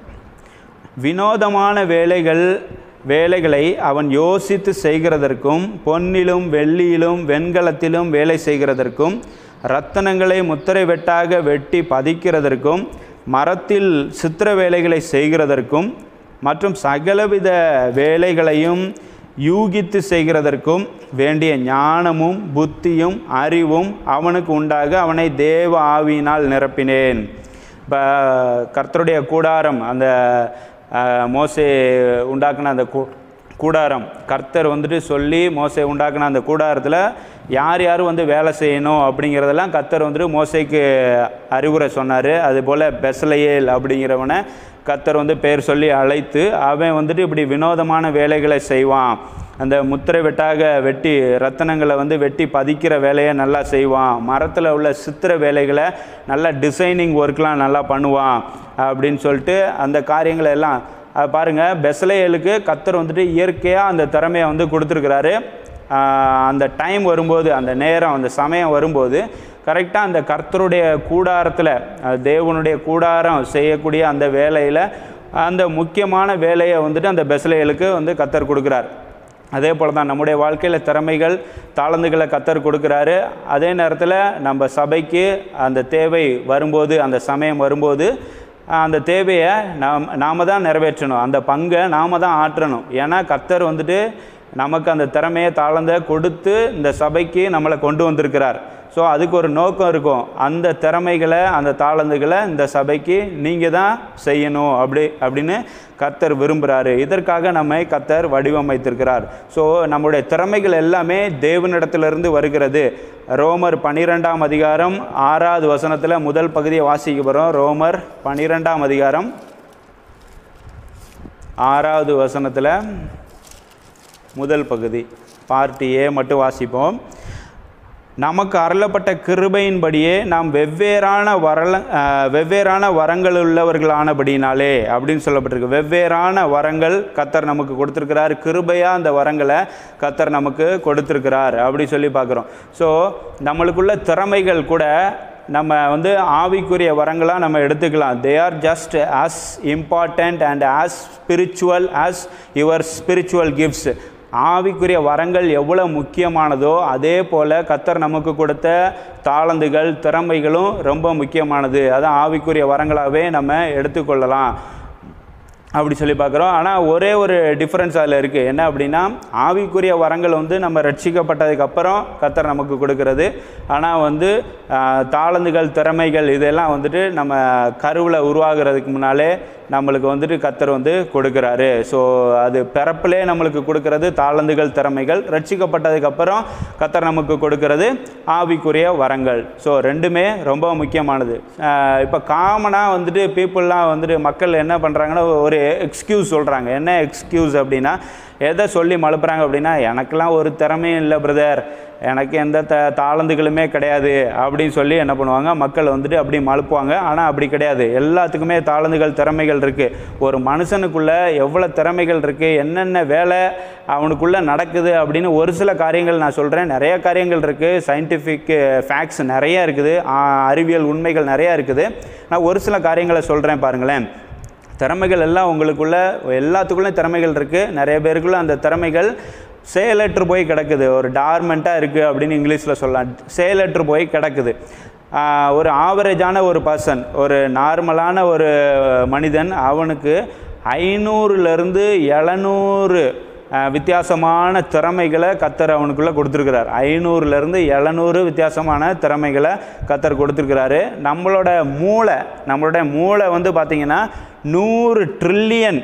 வினோதமான வேலைகள் வேலைகளை அவன் யோசித்து செய்கிறதற்கும் பொன்னிலும் வெள்ளியிலும் வெண்கலத்திலும் வேலை செய்கிறதற்கும் ரத்தனங்களை முத்திரை வெட்டாக வெட்டி பதிக்கிறதற்கும் மரத்தில் சித்திர வேலைகளை செய்கிறதற்கும் மற்றும் சகலவித வேலைகளையும் யூகித்து செய்கிறதற்கும் வேண்டிய ஞானமும் புத்தியும் அறிவும் அவனுக்கு உண்டாக அவனை தேவ ஆவியினால் நிரப்பினேன் இப்போ கர்த்தருடைய கூடாரம் அந்த அஹ், மோசே உண்டாக்குன அந்த கூ கூடாரம் கர்த்தர் வந்துட்டு சொல்லி மோசே உண்டாக்குன அந்த கூடாரத்தில் யார் யார் வந்து வேலை செய்யணும் அப்படிங்கிறதெல்லாம் கர்த்தர் வந்துட்டு மோசேக்கு அறிவுரை சொன்னார் அதுபோல் பெசலையேல் அப்படிங்கிறவனை கர்த்தர் வந்து பேர் சொல்லி அழைத்து அவன் வந்துட்டு இப்படி வினோதமான வேலைகளை செய்வான் அந்த முத்திரை வெட்டாக வெட்டி ரத்தனங்களை வந்து வெட்டி பதிக்கிற வேலையை நல்லா செய்வான் மரத்தில் உள்ள சித்திர வேலைகளை நல்லா டிசைனிங் ஒர்க்லாம் நல்லா பண்ணுவான் அப்படின்னு சொல்லிட்டு அந்த காரியங்களை எல்லாம் அது பாருங்கள் பெசலையலுக்கு கத்தர் வந்துட்டு இயற்கையாக அந்த திறமையை வந்து கொடுத்துருக்குறாரு ஆஹ் அந்த டைம் வரும்போது அந்த நேரம் அந்த சமயம் வரும்போது கரெக்டாக அந்த கர்த்தருடைய கூடாரத்தில் தேவனுடைய கூடாரம் செய்யக்கூடிய அந்த வேலையில் அந்த முக்கியமான வேலையை வந்துட்டு அந்த பெசலையலுக்கு வந்து கத்தர் கொடுக்குறார் அதே போல் தான் நம்முடைய வாழ்க்கையில் திறமைகள் தாளந்துகளை கத்தர் கொடுக்குறாரு அதே நேரத்தில் நம்ம சபைக்கு அந்த தேவை வரும்போது அந்த சமயம் வரும்போது அந்த தேவையை நாம் நாம தான் நிறைவேற்றணும் அந்த பங்கை நாம தான் ஆற்றணும் ஏன்னா கர்த்தர் வந்துட்டு நமக்கு அந்த திறமையை தாளந்த கொடுத்து இந்த சபைக்கு நம்மளை கொண்டு வந்திருக்கிறார் ஸோ அதுக்கு ஒரு நோக்கம் இருக்கும் அந்த திறமைகளை அந்த தாளந்துகளை இந்த சபைக்கு நீங்கள் தான் செய்யணும் அப்படி அப்படின்னு கர்த்தர் விரும்புகிறாரு இதற்காக நம்மை கர்த்தர் வடிவமைத்திருக்கிறார் ஸோ நம்முடைய திறமைகள் எல்லாமே தேவனிடத்திலிருந்து வருகிறது ரோமர் பன்னிரெண்டாம் அதிகாரம் ஆறாவது வசனத்தில் முதல் பகுதியை வாசிக்க போகிறோம் ரோமர் பன்னிரெண்டாம் அதிகாரம் ஆறாவது வசனத்தில் முதல் பகுதி பார்ட்டி ஏ மட்டும் வாசிப்போம் நமக்கு அருளப்பட்ட கிருபையின்படியே நாம் வெவ்வேறான வரல அஹ், வெவ்வேறான வரங்கள் உள்ளவர்களானபடினாலே அப்படின்னு சொல்லப்பட்டிருக்கு வெவ்வேறான வரங்கள் கத்தர் நமக்கு கொடுத்துருக்கிறார் கிருபையாக அந்த வரங்களை கத்தர் நமக்கு கொடுத்துருக்கிறார் அப்படி சொல்லி பார்க்குறோம் ஸோ நம்மளுக்குள்ள திறமைகள் கூட நம்ம வந்து ஆவிக்குரிய வரங்களாக நம்ம எடுத்துக்கலாம் they are just as important and as spiritual as your spiritual gifts ஆவிக்குரிய வரங்கள் எவ்வளோ முக்கியமானதோ அதே போல் கத்தர் நமக்கு கொடுத்த தாளந்துகள் திறமைகளும் ரொம்ப முக்கியமானது அதான் ஆவிக்குரிய வரங்களாகவே நம்ம எடுத்துக்கொள்ளலாம் அப்படி சொல்லி பார்க்குறோம் ஆனால் ஒரே ஒரு டிஃப்ரென்ஸ் அதில் இருக்குது என்ன அப்படின்னா ஆவிக்குரிய வரங்கள் வந்து நம்ம ரட்சிக்கப்பட்டதுக்கப்புறம் கத்தர் நமக்கு கொடுக்கறது ஆனால் வந்து ஆஹ், தாளந்துகள் திறமைகள் இதெல்லாம் வந்துட்டு நம்ம கருவில் உருவாகிறதுக்கு முன்னாலே நம்மளுக்கு வந்துட்டு கத்தர் வந்து கொடுக்குறாரு ஸோ அது பிறப்பிலே நம்மளுக்கு கொடுக்கறது தாளந்துகள் திறமைகள் ரட்சிக்கப்பட்டதுக்கப்புறம் கத்தர் நமக்கு கொடுக்கறது ஆவிக்குரிய வரங்கள் ஸோ ரெண்டுமே ரொம்ப முக்கியமானது இப்போ காமனாக வந்துட்டு பீப்புளெலாம் வந்துட்டு மக்கள் என்ன பண்ணுறாங்கன்னா ஒரு எக்ஸ்கியூஸ் சொல்கிறாங்க என்ன எக்ஸ்கியூஸ் அப்படின்னா எதை சொல்லி மழுப்புறாங்க அப்படின்னா எனக்கெல்லாம் ஒரு திறமையும் இல்லை பிரதர் எனக்கு எந்த த தாளந்துகளுமே கிடையாது அப்படின்னு சொல்லி என்ன பண்ணுவாங்க மக்கள் வந்துட்டு அப்படி மழுப்புவாங்க ஆனால் அப்படி கிடையாது எல்லாத்துக்குமே தாளந்துகள் திறமைகள் இருக்குது ஒரு மனுஷனுக்குள்ளே எவ்வளோ திறமைகள் இருக்குது என்னென்ன வேலை அவனுக்குள்ளே நடக்குது அப்படின்னு ஒரு சில காரியங்கள் நான் சொல்கிறேன் நிறைய காரியங்கள் இருக்குது சயின்டிஃபிக் ஃபேக்ட்ஸ் நிறைய இருக்குது ஆ, அறிவியல் உண்மைகள் நிறையா இருக்குது நான் ஒரு சில காரியங்களை சொல்கிறேன் பாருங்களேன் திறமைகள் எல்லாம் உங்களுக்குள்ள எல்லாத்துக்குள்ளே திறமைகள் இருக்குது நிறைய பேருக்குள்ள அந்த திறமைகள் செயலற்று போய் கிடக்குது ஒரு டார்மெண்ட்டாக இருக்குது அப்படின்னு இங்கிலீஷில் சொல்லலாம் செயலற்று போய் கிடக்குது ஆஹ் ஒரு ஆவரேஜான ஒரு பர்சன் ஒரு நார்மலான ஒரு மனிதன் அவனுக்கு ஐநூறுலேருந்து எழுநூறு வித்தியாசமான திறமைகளை கத்தர் அவனுக்குள்ளே கொடுத்துருக்கிறார் ஐநூறுலேருந்து எழுநூறு வித்தியாசமான திறமைகளை கத்தர் கொடுத்துருக்கிறாரு நம்மளோட மூளை நம்மளோட மூளை வந்து பார்த்திங்கன்னா நூறு ட்ரில்லியன்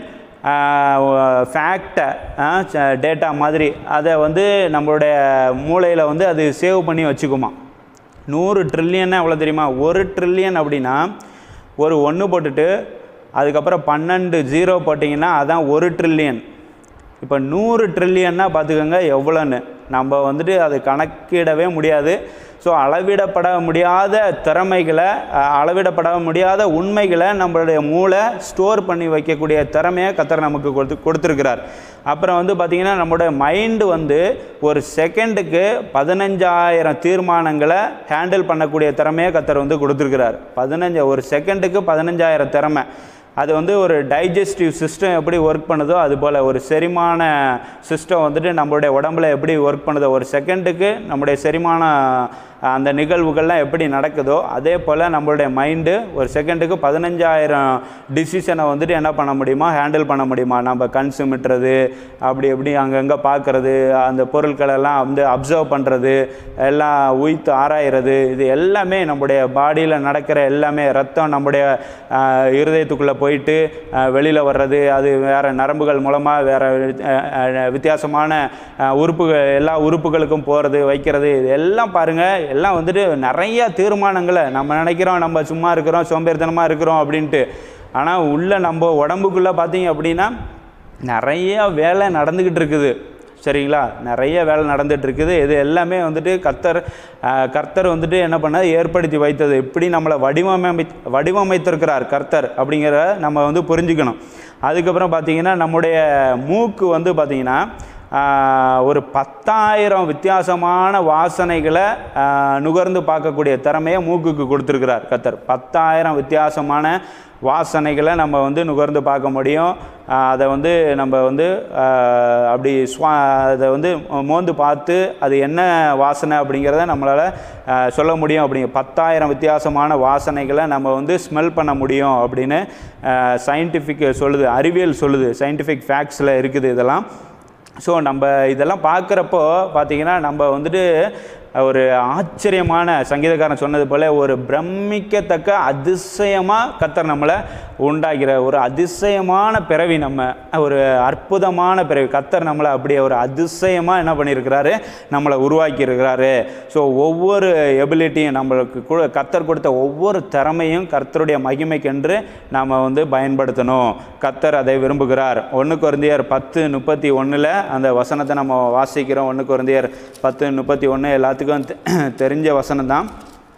ஃபேக்டை டேட்டா மாதிரி அதை வந்து நம்மளுடைய மூளையில் வந்து அது சேவ் பண்ணி வச்சுக்குமா நூறு ட்ரில்லியன்னா எவ்வளோ தெரியுமா ஒரு ட்ரில்லியன் அப்படின்னா ஒரு ஒன்று போட்டுட்டு அதுக்கப்புறம் பன்னெண்டு ஜீரோ போட்டிங்கன்னா அதான் ஒரு ட்ரில்லியன் இப்போ நூறு ட்ரில்லியன்னா பார்த்துக்கோங்க எவ்வளோன்னு நம்ம வந்துட்டு அது கணக்கிடவே முடியாது ஸோ அளவிடப்பட முடியாத திறமைகளை அஹ், அளவிடப்பட முடியாத உண்மைகளை நம்மளுடைய மூளை ஸ்டோர் பண்ணி வைக்கக்கூடிய திறமையை கத்தர் நமக்கு கொடுத்து கொடுத்துருக்கிறார் அப்புறம் வந்து பார்த்திங்கன்னா நம்மளுடைய மைண்டு வந்து ஒரு செகண்டுக்கு பதினஞ்சாயிரம் தீர்மானங்களை ஹேண்டில் பண்ணக்கூடிய திறமையை கத்தர் வந்து கொடுத்துருக்கிறார் பதினஞ்சு ஒரு செகண்டுக்கு பதினஞ்சாயிரம் திறமை அது வந்து ஒரு டைஜஸ்டிவ் சிஸ்டம் எப்படி ஒர்க் பண்ணுதோ அது போல் ஒரு செரிமான சிஸ்டம் வந்துட்டு நம்மளுடைய உடம்புல எப்படி ஒர்க் பண்ணுதோ ஒரு செகண்டுக்கு நம்முடைய செரிமான அந்த நிகழ்வுகள்லாம் எப்படி நடக்குதோ அதே போல் நம்மளுடைய மைண்டு ஒரு செகண்டுக்கு பதினஞ்சாயிரம் டிசிஷனை வந்துட்டு என்ன பண்ண முடியுமா ஹேண்டில் பண்ண முடியுமா நம்ம கண் சிமிட்டுறது அப்படி எப்படி அங்கங்கே பார்க்குறது அந்த பொருட்களெல்லாம் வந்து அப்சர்வ் பண்ணுறது எல்லாம் உய்த்து ஆராயிறது இது எல்லாமே நம்முடைய பாடியில் நடக்கிற எல்லாமே ரத்தம் நம்முடைய ஆஹ், இருதயத்துக்குள்ளே போயிட்டு வெளியில் வர்றது அது வேறு நரம்புகள் மூலமாக வேறு வித்தியாசமான ஆஹ், உறுப்புகள் எல்லா உறுப்புகளுக்கும் போகிறது வைக்கிறது இது எல்லாம் பாருங்கள் எல்லாம் வந்துட்டு நிறைய தீர்மானங்களை நம்ம நினைக்கிறோம் நம்ம சும்மா இருக்கிறோம் சோம்பேறித்தனமாக இருக்கிறோம் அப்படின்ட்டு ஆனால் உள்ள நம்ம உடம்புக்குள்ளே பார்த்தீங்க அப்படின்னா நிறைய வேலை நடந்துக்கிட்டு இருக்குது சரிங்களா நிறைய வேலை நடந்துட்டு இருக்குது இது எல்லாமே வந்துட்டு கர்த்தர் ஆஹ், கர்த்தர் வந்துட்டு என்ன பண்ண ஏற்படுத்தி வைத்தது எப்படி நம்மளை வடிவமை வடிவமைத்திருக்கிறார் கர்த்தர் அப்படிங்கிற நம்ம வந்து புரிஞ்சுக்கணும் அதுக்கப்புறம் பார்த்தீங்கன்னா நம்முடைய மூக்கு வந்து பார்த்திங்கன்னா ஆஹ், ஒரு பத்தாயிரம் வித்தியாசமான வாசனைகளை ஆஹ், நுகர்ந்து பார்க்கக்கூடிய திறமையை மூக்குக்கு கொடுத்துருக்கிறார் கத்தர் பத்தாயிரம் வித்தியாசமான வாசனைகளை நம்ம வந்து நுகர்ந்து பார்க்க முடியும் ஆஹ், அதை வந்து நம்ம வந்து ஆஹ், அப்படி ஸ்வா அதை வந்து மோந்து பார்த்து அது என்ன வாசனை அப்படிங்கிறத நம்மளால் ஆஹ், சொல்ல முடியும் அப்படிங்க பத்தாயிரம் வித்தியாசமான வாசனைகளை நம்ம வந்து ஸ்மெல் பண்ண முடியும் அப்படின்னு சயின்டிஃபிக் சொல்லுது அறிவியல் சொல்லுது சயின்டிஃபிக் ஃபேக்ட்ஸில் இருக்குது இதெல்லாம் ஸோ நம்ம இதெல்லாம் பார்க்குறப்போ பார்த்தீங்கன்னா நம்ம வந்துட்டு ஒரு ஆச்சரியமான சங்கீதக்காரன் சொன்னது போல் ஒரு பிரமிக்கத்தக்க அதிசயமாக கத்தர் நம்மளை உண்டாகிற ஒரு அதிசயமான பிறவி நம்ம ஒரு அற்புதமான பிறவி கத்தர் நம்மளை அப்படியே ஒரு அதிசயமாக என்ன பண்ணியிருக்கிறாரு நம்மளை உருவாக்கி இருக்கிறாரு ஸோ ஒவ்வொரு எபிலிட்டியும் நம்மளுக்கு கு- கத்தர் கொடுத்த ஒவ்வொரு திறமையும் கர்த்தருடைய மகிமைக்கென்று நாம் வந்து பயன்படுத்தணும் கத்தர் அதை விரும்புகிறார் ஒன்று குருந்தியர் பத்து முப்பத்தி ஒன்றில் அந்த வசனத்தை நம்ம வாசிக்கிறோம் ஒன்று குருந்தியர் பத்து முப்பத்தி ஒன்று எல்லாத்துக்கும் தெ- தெரிஞ்ச வசனம் தான்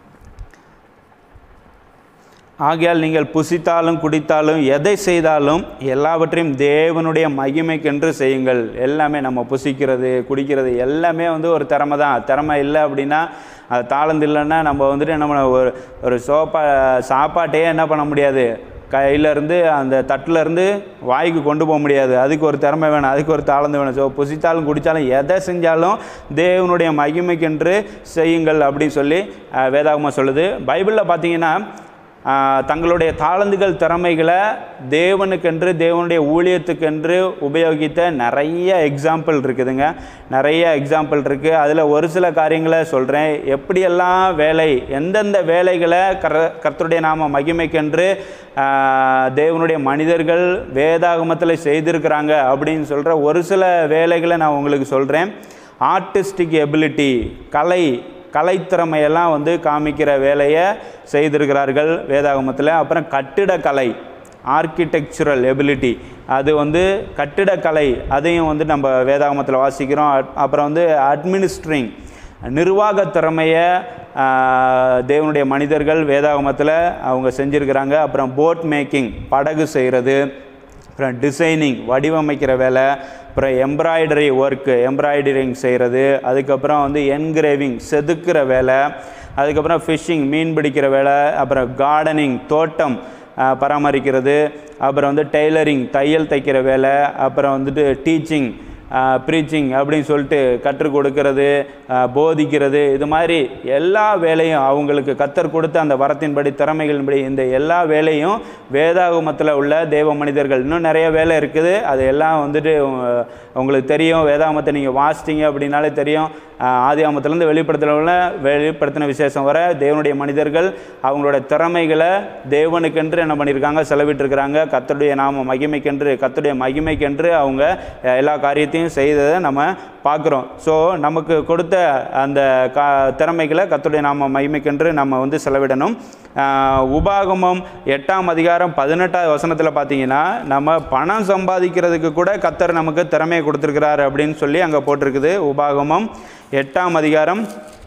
ஆகையால் நீங்கள் புசித்தாலும் குடித்தாலும் எதை செய்தாலும் எல்லாவற்றையும் தேவனுடைய மகிமைக்கென்று செய்யுங்கள் எல்லாமே நம்ம புசிக்கிறது குடிக்கிறது எல்லாமே வந்து ஒரு திறமை தான் திறமை இல்லை அப்படின்னா அது தாளந்து இல்லைன்னா நம்ம வந்துட்டு என்ன பண்ண ஒரு ஒரு சோப்பா சாப்பாட்டையே என்ன பண்ண முடியாது கையிலேருந்து அந்த தட்டிலேருந்து வாய்க்கு கொண்டு போக முடியாது அதுக்கு ஒரு திறமை வேணும் அதுக்கு ஒரு தாளந்து வேணும் ஸோ புசித்தாலும் குடித்தாலும் எதை செஞ்சாலும் தேவனுடைய மகிமைக்கென்று செய்யுங்கள் அப்படின்னு சொல்லி அஹ், வேதாகமம் சொல்லுது பைபிளில் பார்த்தீங்கன்னா ஆஹ் தங்களுடைய தாளந்துகள் திறமைகளை தேவனுக்கென்று தேவனுடைய ஊழியத்துக்கென்று உபயோகித்த நிறைய எக்ஸாம்பிள் இருக்குதுங்க நிறைய எக்ஸாம்பிள் இருக்குது அதில் ஒரு சில காரியங்களை சொல்கிறேன் எப்படியெல்லாம் வேலை எந்தெந்த வேலைகளை கர கர்த்தருடைய நாம மகிமைக்கென்று ஆஹ் தேவனுடைய மனிதர்கள் வேதாகமத்தில் செய்திருக்கிறாங்க அப்படின்னு சொல்கிற ஒரு சில வேலைகளை நான் உங்களுக்கு சொல்கிறேன் ஆர்டிஸ்டிக் எபிலிட்டி கலை கலைத்திறமையெல்லாம் வந்து காமிக்கிற வேலையை செய்திருக்கிறார்கள் வேதாகமத்தில் அப்புறம் கட்டிடக்கலை ஆர்கிடெக்சுரல் எபிலிட்டி அது வந்து கட்டிடக்கலை அதையும் வந்து நம்ம வேதாகமத்தில் வாசிக்கிறோம் அட்- அப்புறம் வந்து அட்மினிஸ்ட்ரிங் நிர்வாக திறமையை ஆஹ், தேவனுடைய மனிதர்கள் வேதாகமத்தில் அவங்க செஞ்சுருக்கிறாங்க அப்புறம் போட் மேக்கிங் படகு செய்கிறது அப்புறம் டிசைனிங் வடிவமைக்கிற வேலை அப்புறம் எம்ப்ராய்டரி ஒர்க்கு எம்ப்ராய்டரிங் செய்கிறது அதுக்கப்புறம் வந்து என்கிரேவிங் செதுக்கிற வேலை அதுக்கப்புறம் ஃபிஷ்ஷிங் மீன் பிடிக்கிற வேலை அப்புறம் கார்டனிங் தோட்டம் ஆஹ், பராமரிக்கிறது அப்புறம் வந்து டெய்லரிங் தையல் தைக்கிற வேலை அப்புறம் வந்துட்டு டீச்சிங் ப்ரீச்சிங் அப்படின்னு சொல்லிட்டு கற்றுக் கொடுக்கறது ஆஹ், போதிக்கிறது இது மாதிரி எல்லா வேலையும் அவங்களுக்கு கத்தர் கொடுத்த அந்த வரத்தின்படி திறமைகளின்படி இந்த எல்லா வேலையும் வேதாகமத்தில் உள்ள தேவ மனிதர்கள் இன்னும் நிறைய வேலை இருக்குது அது எல்லாம் வந்துட்டு உங்க- உங்களுக்கு தெரியும் வேதாகமத்தை நீங்கள் வாசிட்டீங்க அப்படின்னாலே தெரியும் ஆஹ், ஆதி ஆமத்திலேருந்து வெளிப்படுத்தின உள்ள வெளிப்படுத்தின விசேஷம் வர தேவனுடைய மனிதர்கள் அவங்களோட திறமைகளை தேவனுக்கென்று என்ன பண்ணியிருக்காங்க செலவிட்டிருக்கிறாங்க கத்தருடைய நாம மகிமைக்கென்று கத்தருடைய மகிமைக்கென்று அவங்க அஹ், எல்லா காரியத்தையும் செய்ததை நம்ம பார்க்குறோம் ஸோ நமக்கு கொடுத்த அந்த கா திறமைகளை கத்தருடைய நாம மகிமைக்கென்று நம்ம வந்து செலவிடணும் ஆஹ், உபாகமம் எட்டாம் அதிகாரம் பதினெட்டாவது வசனத்தில் பார்த்தீங்கன்னா நம்ம பணம் சம்பாதிக்கிறதுக்கு கூட கத்தர் நமக்கு திறமையை கொடுத்துருக்கிறாரு அப்படின்னு சொல்லி அங்கே போட்டிருக்குது உபாகமம் எட்டாம் அதிகாரம்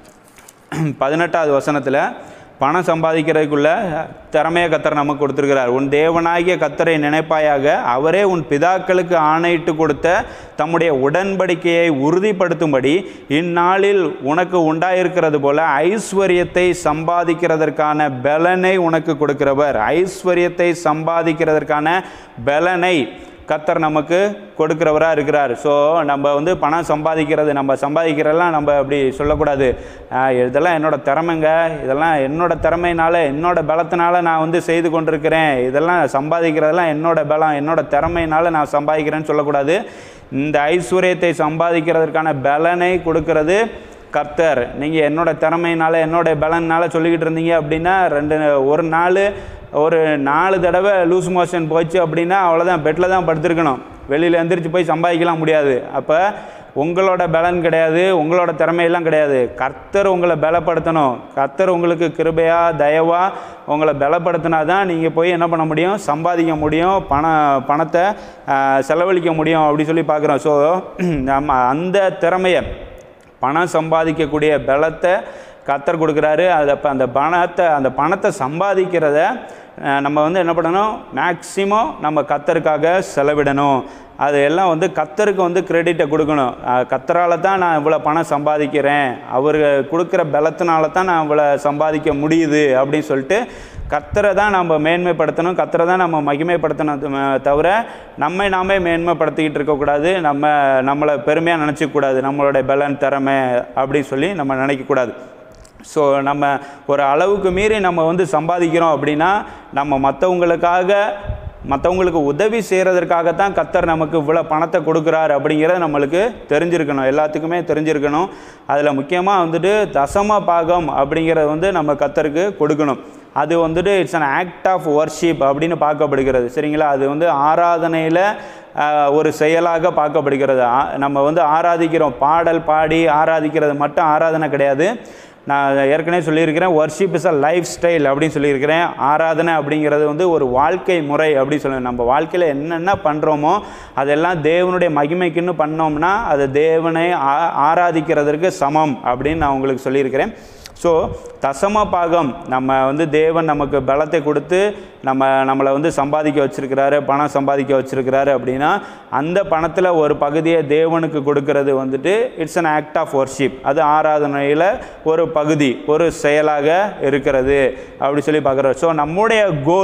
பதினெட்டாவது வசனத்தில் பணம் சம்பாதிக்கிறதுக்குள்ள திறமையை கத்தர் நமக்கு கொடுத்துருக்கிறார் உன் தேவனாகிய கத்தரை நினைப்பாயாக அவரே உன் பிதாக்களுக்கு ஆணையிட்டு கொடுத்த தம்முடைய உடன்படிக்கையை உறுதிப்படுத்தும்படி இந்நாளில் உனக்கு உண்டாயிருக்கிறது போல ஐஸ்வர்யத்தை சம்பாதிக்கிறதற்கான பலனை உனக்கு கொடுக்கிறவர் ஐஸ்வர்யத்தை சம்பாதிக்கிறதற்கான பலனை கத்தர் நமக்கு கொடுக்கிறவராக இருக்கிறார் ஸோ நம்ம வந்து பணம் சம்பாதிக்கிறது நம்ம சம்பாதிக்கிறதெல்லாம் நம்ம அப்படி சொல்லக்கூடாது ஆஹ் இதெல்லாம் என்னோட திறமைங்க இதெல்லாம் என்னோட திறமையினால என்னோட பலத்தினால நான் வந்து செய்து கொண்டிருக்கிறேன் இதெல்லாம் சம்பாதிக்கிறதெல்லாம் என்னோட பலம் என்னோட திறமையினால நான் சம்பாதிக்கிறேன்னு சொல்லக்கூடாது இந்த ஐஸ்வர்யத்தை சம்பாதிக்கிறதற்கான பலனை கொடுக்கிறது கர்த்தர் நீங்கள் என்னோட திறமையினால என்னோட பலனால சொல்லிக்கிட்டு இருந்தீங்க அப்படின்னா ரெண்டு ஒரு நாள் ஒரு நாலு தடவை லூஸ் மோஷன் போச்சு அப்படின்னா அவ்வளோதான் பெட்டில் தான் படுத்திருக்கணும் வெளியில் எந்திரிச்சு போய் சம்பாதிக்கலாம் முடியாது அப்போ உங்களோட பலன் கிடையாது உங்களோட திறமையெல்லாம் கிடையாது கர்த்தர் உங்களை பலப்படுத்தணும் கர்த்தர் உங்களுக்கு கிருபையா தயவா உங்களை பலப்படுத்தினா தான் நீங்கள் போய் என்ன பண்ண முடியும் சம்பாதிக்க முடியும் பண பணத்தை ஆஹ், செலவழிக்க முடியும் அப்படி சொல்லி பார்க்குறோம் ஸோ நம்ம அந்த திறமையை பணம் சம்பாதிக்கக்கூடிய பலத்தை கத்தர் கொடுக்குறாரு அது அப்போ அந்த பணத்தை அந்த பணத்தை சம்பாதிக்கிறத அஹ், நம்ம வந்து என்ன பண்ணணும் மேக்சிமம் நம்ம கத்தருக்காக செலவிடணும் அது எல்லாம் வந்து கத்தருக்கு வந்து கிரெடிட்டை கொடுக்கணும் அஹ், கத்தரால தான் நான் இவ்வளோ பணம் சம்பாதிக்கிறேன் அவர் கொடுக்குற பலத்தினால தான் நான் இவ்வளோ சம்பாதிக்க முடியுது அப்படின்னு சொல்லிட்டு கத்தரை தான் நம்ம மேன்மைப்படுத்தணும் கத்தரை தான் நம்ம மகிமைப்படுத்தணும் த- தவிர நம்மை நாமே மேன்மைப்படுத்திக்கிட்டு இருக்கக்கூடாது நம்ம நம்மளை பெருமையாக நினச்சிக்கூடாது நம்மளோட பலன் திறமை அப்படின்னு சொல்லி நம்ம நினைக்கக்கூடாது ஸோ நம்ம ஒரு அளவுக்கு மீறி நம்ம வந்து சம்பாதிக்கிறோம் அப்படின்னா நம்ம மற்றவங்களுக்காக மற்றவங்களுக்கு உதவி செய்கிறதற்காகத்தான் கத்தர் நமக்கு இவ்வளோ பணத்தை கொடுக்குறார் அப்படிங்கிறது நம்மளுக்கு தெரிஞ்சிருக்கணும் எல்லாத்துக்குமே தெரிஞ்சிருக்கணும் அதில் முக்கியமாக வந்துட்டு தசம பாகம் அப்படிங்கிறது வந்து நம்ம கத்தருக்கு கொடுக்கணும் அது வந்துட்டு it's an act of worship அப்படின்னு பார்க்கப்படுகிறது சரிங்களா அது வந்து ஆராதனையில் ஒரு செயலாக பார்க்கப்படுகிறது ஆ- நம்ம வந்து ஆராதிக்கிறோம் பாடல் பாடி ஆராதிக்கிறது மட்டும் ஆராதனை கிடையாது நான் ஏற்கனவே சொல்லியிருக்கிறேன் worship is a lifestyle அப்படின்னு சொல்லியிருக்கிறேன் ஆராதனை அப்படிங்கிறது வந்து ஒரு வாழ்க்கை முறை அப்படின்னு சொல்லுவேன் நம்ம வாழ்க்கையில் என்னென்ன பண்ணுறோமோ அதெல்லாம் தேவனுடைய மகிமைக்குன்னு பண்ணோம்னா அது தேவனை ஆ- ஆராதிக்கிறதற்கு சமம் அப்படின்னு நான் உங்களுக்கு சொல்லியிருக்கிறேன் ஸோ தசம பாகம் நம்ம வந்து தேவன் நமக்கு பலத்தை கொடுத்து நம்ம நம்மளை வந்து சம்பாதிக்க வச்சிருக்கிறாரு பணம் சம்பாதிக்க வச்சிருக்கிறாரு அப்படின்னா அந்த பணத்தில் ஒரு பகுதியை தேவனுக்கு கொடுக்கறது வந்துட்டு it's an act of worship அது ஆராதனையில் ஒரு பகுதி ஒரு செயலாக இருக்கிறது அப்படி சொல்லி பார்க்குறோம் ஸோ நம்முடைய கோல்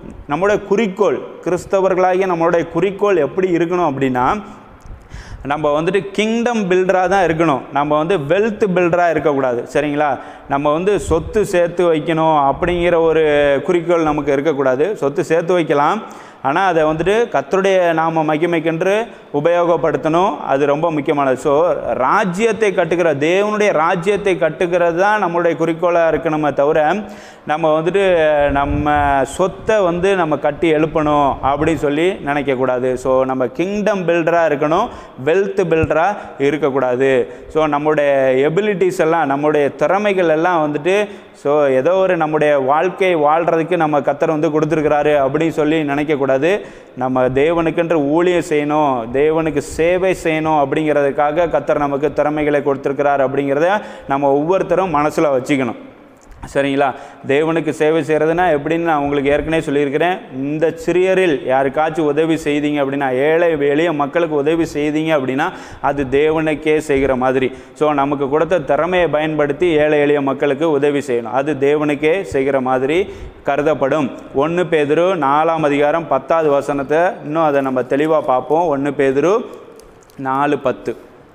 நம்மளுடைய குறிக்கோள் கிறிஸ்தவர்களாகிய நம்மளுடைய குறிக்கோள் எப்படி இருக்கணும் அப்படின்னா நம்ம வந்துட்டு கிங்டம் பில்டராக தான் இருக்கணும் நம்ம வந்து வெல்த் பில்டராக இருக்கக்கூடாது சரிங்களா நம்ம வந்து சொத்து சேர்த்து வைக்கணும் அப்படிங்கிற ஒரு குறிக்கோள் நமக்கு இருக்கக்கூடாது சொத்து சேர்த்து வைக்கலாம் ஆனால் அதை வந்துட்டு கத்தருடைய நாம மகிமைக்கென்று உபயோகப்படுத்தணும் அது ரொம்ப முக்கியமானது ஸோ ராஜ்யத்தை கட்டுகிற தேவனுடைய ராஜ்யத்தை கட்டுகிறது தான் நம்மளுடைய குறிக்கோளாக இருக்கணுமே தவிர நம்ம வந்துட்டு நம்ம சொத்தை வந்து நம்ம கட்டி எழுப்பணும் அப்படின்னு சொல்லி நினைக்கக்கூடாது ஸோ நம்ம கிங்டம் பில்டராக இருக்கணும் வெல்த் பில்டராக இருக்கக்கூடாது ஸோ நம்மளுடைய எபிலிட்டிஸ் எல்லாம் நம்மளுடைய திறமைகள் எல்லாம் வந்துட்டு ஸோ ஏதோ ஒரு நம்முடைய வாழ்க்கை வாழ்கிறதுக்கு நம்ம கத்தர் வந்து கொடுத்துருக்கிறாரு அப்படின்னு சொல்லி நினைக்கக்கூடாது நம்ம தேவனுக்கென்று ஊழியம் செய்யணும் தேவனுக்கு சேவை செய்யணும் அப்படிங்கிறதுக்காக கத்தர் நமக்கு திறமைகளை கொடுத்துருக்கிறார் அப்படிங்கிறத நம்ம ஒவ்வொருத்தரும் மனசில் வச்சுக்கணும் சரிங்களா தேவனுக்கு சேவை செய்கிறதுனா எப்படின்னு நான் உங்களுக்கு ஏற்கனவே சொல்லியிருக்கிறேன் இந்த சிறியரில் யாருக்காச்சும் உதவி செய்தீங்க அப்படின்னா ஏழை எளிய மக்களுக்கு உதவி செய்தீங்க அப்படின்னா அது தேவனுக்கே செய்கிற மாதிரி ஸோ நமக்கு கொடுத்த திறமையை பயன்படுத்தி ஏழை எளிய மக்களுக்கு உதவி செய்யணும் அது தேவனுக்கே செய்கிற மாதிரி கருதப்படும் ஒன்று பேதுரு நாலாம் அதிகாரம் பத்தாவது வசனத்தை இன்னும் அதை நம்ம தெளிவாக பார்ப்போம் ஒன்று பேதுரு நாலு பத்து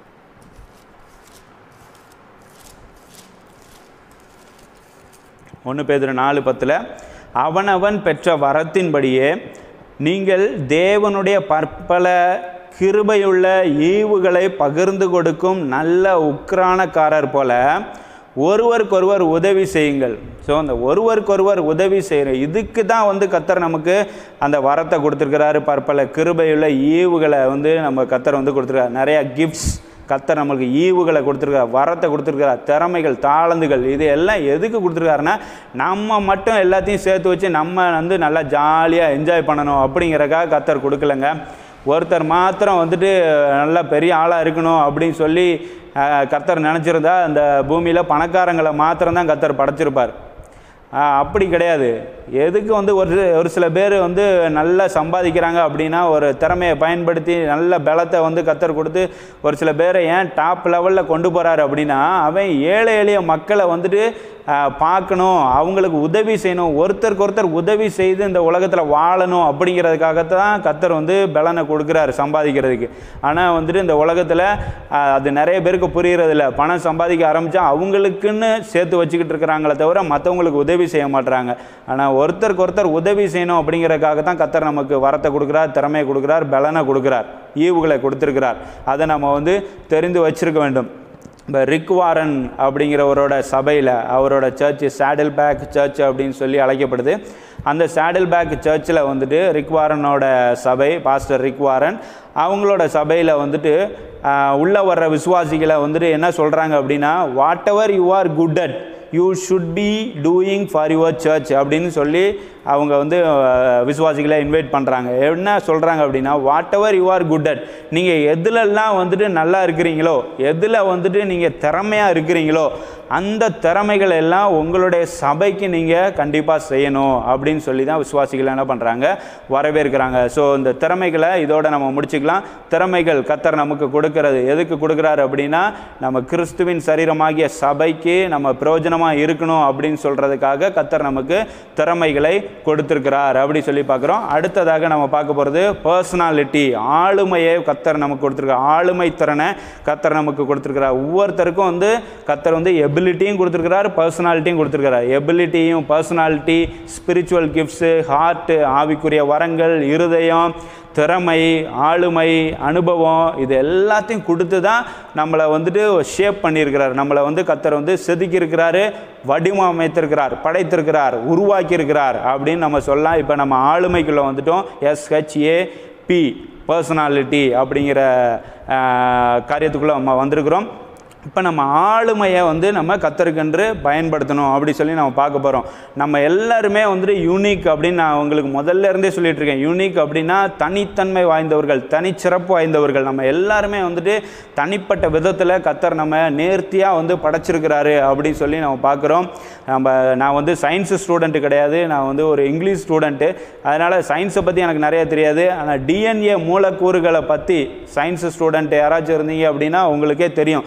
ஒன்று பேதுரு நாலு பத்தில் அவனவன் பெற்ற வரத்தின்படியே நீங்கள் தேவனுடைய பற்பல கிருபையுள்ள ஈவுகளை பகிர்ந்து கொடுக்கும் நல்ல உக்ரானக்காரர் போல ஒருவருக்கொருவர் உதவி செய்யுங்கள் ஸோ அந்த ஒருவருக்கொருவர் உதவி செய்கிற இதுக்கு தான் வந்து கத்தர் நமக்கு அந்த வரத்தை கொடுத்துருக்கிறாரு பற்பல கிருபையுள்ள ஈவுகளை வந்து நம்ம கத்தர் வந்து கொடுத்துருக்காரு நிறையா கிஃப்ட்ஸ் கத்தர் நம்மளுக்கு ஈவுகளை கொடுத்துருக்கார் வரத்தை கொடுத்துருக்கார் திறமைகள் தாளந்துகள் இது எல்லாம் எதுக்கு கொடுத்துருக்காருன்னா நம்ம மட்டும் எல்லாத்தையும் சேர்த்து வச்சு நம்ம வந்து நல்லா ஜாலியாக என்ஜாய் பண்ணணும் அப்படிங்கிறக்காக கத்தர் கொடுக்கலங்க ஒருத்தர் மாத்திரம் வந்துட்டு நல்லா பெரிய ஆளாக இருக்கணும் அப்படின்னு சொல்லி அஹ், கத்தர் நினச்சிருந்தா அந்த பூமியில் பணக்காரங்களை மாத்திரம் தான் கத்தர் படைச்சிருப்பார் ஆஹ் அப்படி கிடையாது எதுக்கு வந்து ஒரு ஒரு சில பேர் வந்து நல்லா சம்பாதிக்கிறாங்க அப்படின்னா ஒரு திறமையை பயன்படுத்தி நல்ல பலத்தை வந்து கத்தர் கொடுத்து ஒரு சில பேரை ஏன் டாப் லெவலில் கொண்டு போகிறாரு அப்படின்னா அவன் ஏழை எளிய மக்களை வந்துட்டு ஆஹ் பார்க்கணும் அவங்களுக்கு உதவி செய்யணும் ஒருத்தருக்கு ஒருத்தர் உதவி செய்து இந்த உலகத்தில் வாழணும் அப்படிங்கிறதுக்காகத்தான் கத்தர் வந்து பலனை கொடுக்குறாரு சம்பாதிக்கிறதுக்கு ஆனால் வந்துட்டு இந்த உலகத்தில் ஆஹ் அது நிறைய பேருக்கு புரியறதில்ல பணம் சம்பாதிக்க ஆரம்பித்தா அவங்களுக்குன்னு சேர்த்து வச்சுக்கிட்டு இருக்கிறாங்களே தவிர மற்றவங்களுக்கு உதவி செய்ய மாட்றாங்க ஆனால் ஒருத்தருக்கு ஒருத்தர் உதவி செய்யணும் அப்படிங்கிறதுக்காக தான் கத்தர் நமக்கு வரத்தை கொடுக்குறார் திறமையை கொடுக்குறார் பலனை கொடுக்குறார் ஈவுகளை கொடுத்துருக்கிறார் அதை நம்ம வந்து தெரிந்து வச்சிருக்க வேண்டும் இப்போ ரிக் வாரன் அப்படிங்கிறவரோட சபையில் அவரோட சர்ச் சேடில் பேக் சர்ச் அப்படின்னு சொல்லி அழைக்கப்படுது அந்த சேடில் பேக் சர்ச்சில் வந்துட்டு ரிக் வாரனோட சபை பாஸ்டர் ரிக் வாரன் அவங்களோட சபையில் வந்துட்டு உள்ளே வர்ற விசுவாசிகளை வந்துட்டு என்ன சொல்கிறாங்க அப்படின்னா whatever you are good at you should be doing for your church அப்படின்னு சொல்லி அவங்க வந்து அஹ், விசுவாசிகளை இன்வைட் பண்ணுறாங்க என்ன சொல்கிறாங்க அப்படின்னா whatever you are good at நீங்கள் எதுலெல்லாம் வந்துட்டு நல்லா இருக்கிறீங்களோ எதில் வந்துட்டு நீங்கள் திறமையாக இருக்கிறீங்களோ அந்த திறமைகள் எல்லாம் உங்களுடைய சபைக்கு நீங்கள் கண்டிப்பாக செய்யணும் அப்படின்னு சொல்லி தான் விசுவாசிகள் என்ன பண்ணுறாங்க வரவேற்கிறாங்க ஸோ இந்த திறமைகளை இதோட நம்ம முடிச்சுக்கலாம் திறமைகள் கத்தர் நமக்கு கொடுக்கறது எதுக்கு கொடுக்குறாரு அப்படின்னா நம்ம கிறிஸ்துவின் சரீரமாகிய சபைக்கு நம்ம பிரயோஜனமாக இருக்கணும் அப்படின்னு சொல்கிறதுக்காக கத்தர் நமக்கு திறமைகளை கொடுத்துருக்கிறார் அப்படி சொல்லி பார்க்குறோம் அடுத்ததாக நம்ம பார்க்க போகிறது பர்சனாலிட்டி ஆளுமையை கத்தர் நமக்கு கொடுத்துருக்கார் ஆளுமை திறனை கத்தர் நமக்கு கொடுத்துருக்கிறார் ஒவ்வொருத்தருக்கும் வந்து கத்தர் வந்து எபிலிட்டியும் கொடுத்துருக்கிறார் பர்சனாலிட்டியும் கொடுத்துருக்கிறார் எபிலிட்டியும் பர்சனாலிட்டி ஸ்பிரிச்சுவல் கிஃப்ட்ஸு ஹார்ட்டு ஆவிக்குரிய வரங்கள் இருதயம் திறமை ஆளுமை அனுபவம் இது எல்லாத்தையும் கொடுத்து தான் நம்மளை வந்துட்டு ஷேப் பண்ணியிருக்கிறார் நம்மளை வந்து கத்தர் வந்து செதுக்கியிருக்கிறாரு வடிவமைத்திருக்கிறார் படைத்திருக்கிறார் உருவாக்கியிருக்கிறார் அப்படின்னு நம்ம சொல்லலாம் இப்போ நம்ம ஆளுமைக்குள்ளே வந்துட்டோம் எஸ்ஹெச்ஏ பி பர்சனாலிட்டி அப்படிங்கிற காரியத்துக்குள்ளே நம்ம வந்திருக்கிறோம் இப்போ நம்ம ஆளுமையை வந்து நம்ம கத்தருக்கென்று பயன்படுத்தணும் அப்படி சொல்லி நம்ம பார்க்க போகிறோம் நம்ம எல்லாருமே வந்துட்டு யூனிக் அப்படின்னு நான் உங்களுக்கு முதல்ல இருந்தே சொல்லிட்டு இருக்கேன் யூனிக் அப்படின்னா தனித்தன்மை வாய்ந்தவர்கள் தனிச்சிறப்பு வாய்ந்தவர்கள் நம்ம எல்லாருமே வந்துட்டு தனிப்பட்ட விதத்தில் கத்தர் நம்ம நேர்த்தியாக வந்து படைச்சிருக்கிறாரு அப்படின்னு சொல்லி நம்ம பார்க்குறோம் நம்ம நான் வந்து சயின்ஸு ஸ்டூடெண்ட்டு கிடையாது நான் வந்து ஒரு இங்கிலீஷ் ஸ்டூடெண்ட்டு அதனால் சயின்ஸை பற்றி எனக்கு நிறைய தெரியாது ஆனால் டிஎன்ஏ மூலக்கூறுகளை பற்றி சயின்ஸு ஸ்டூடெண்ட் யாராச்சும் இருந்தீங்க அப்படின்னா உங்களுக்கே தெரியும்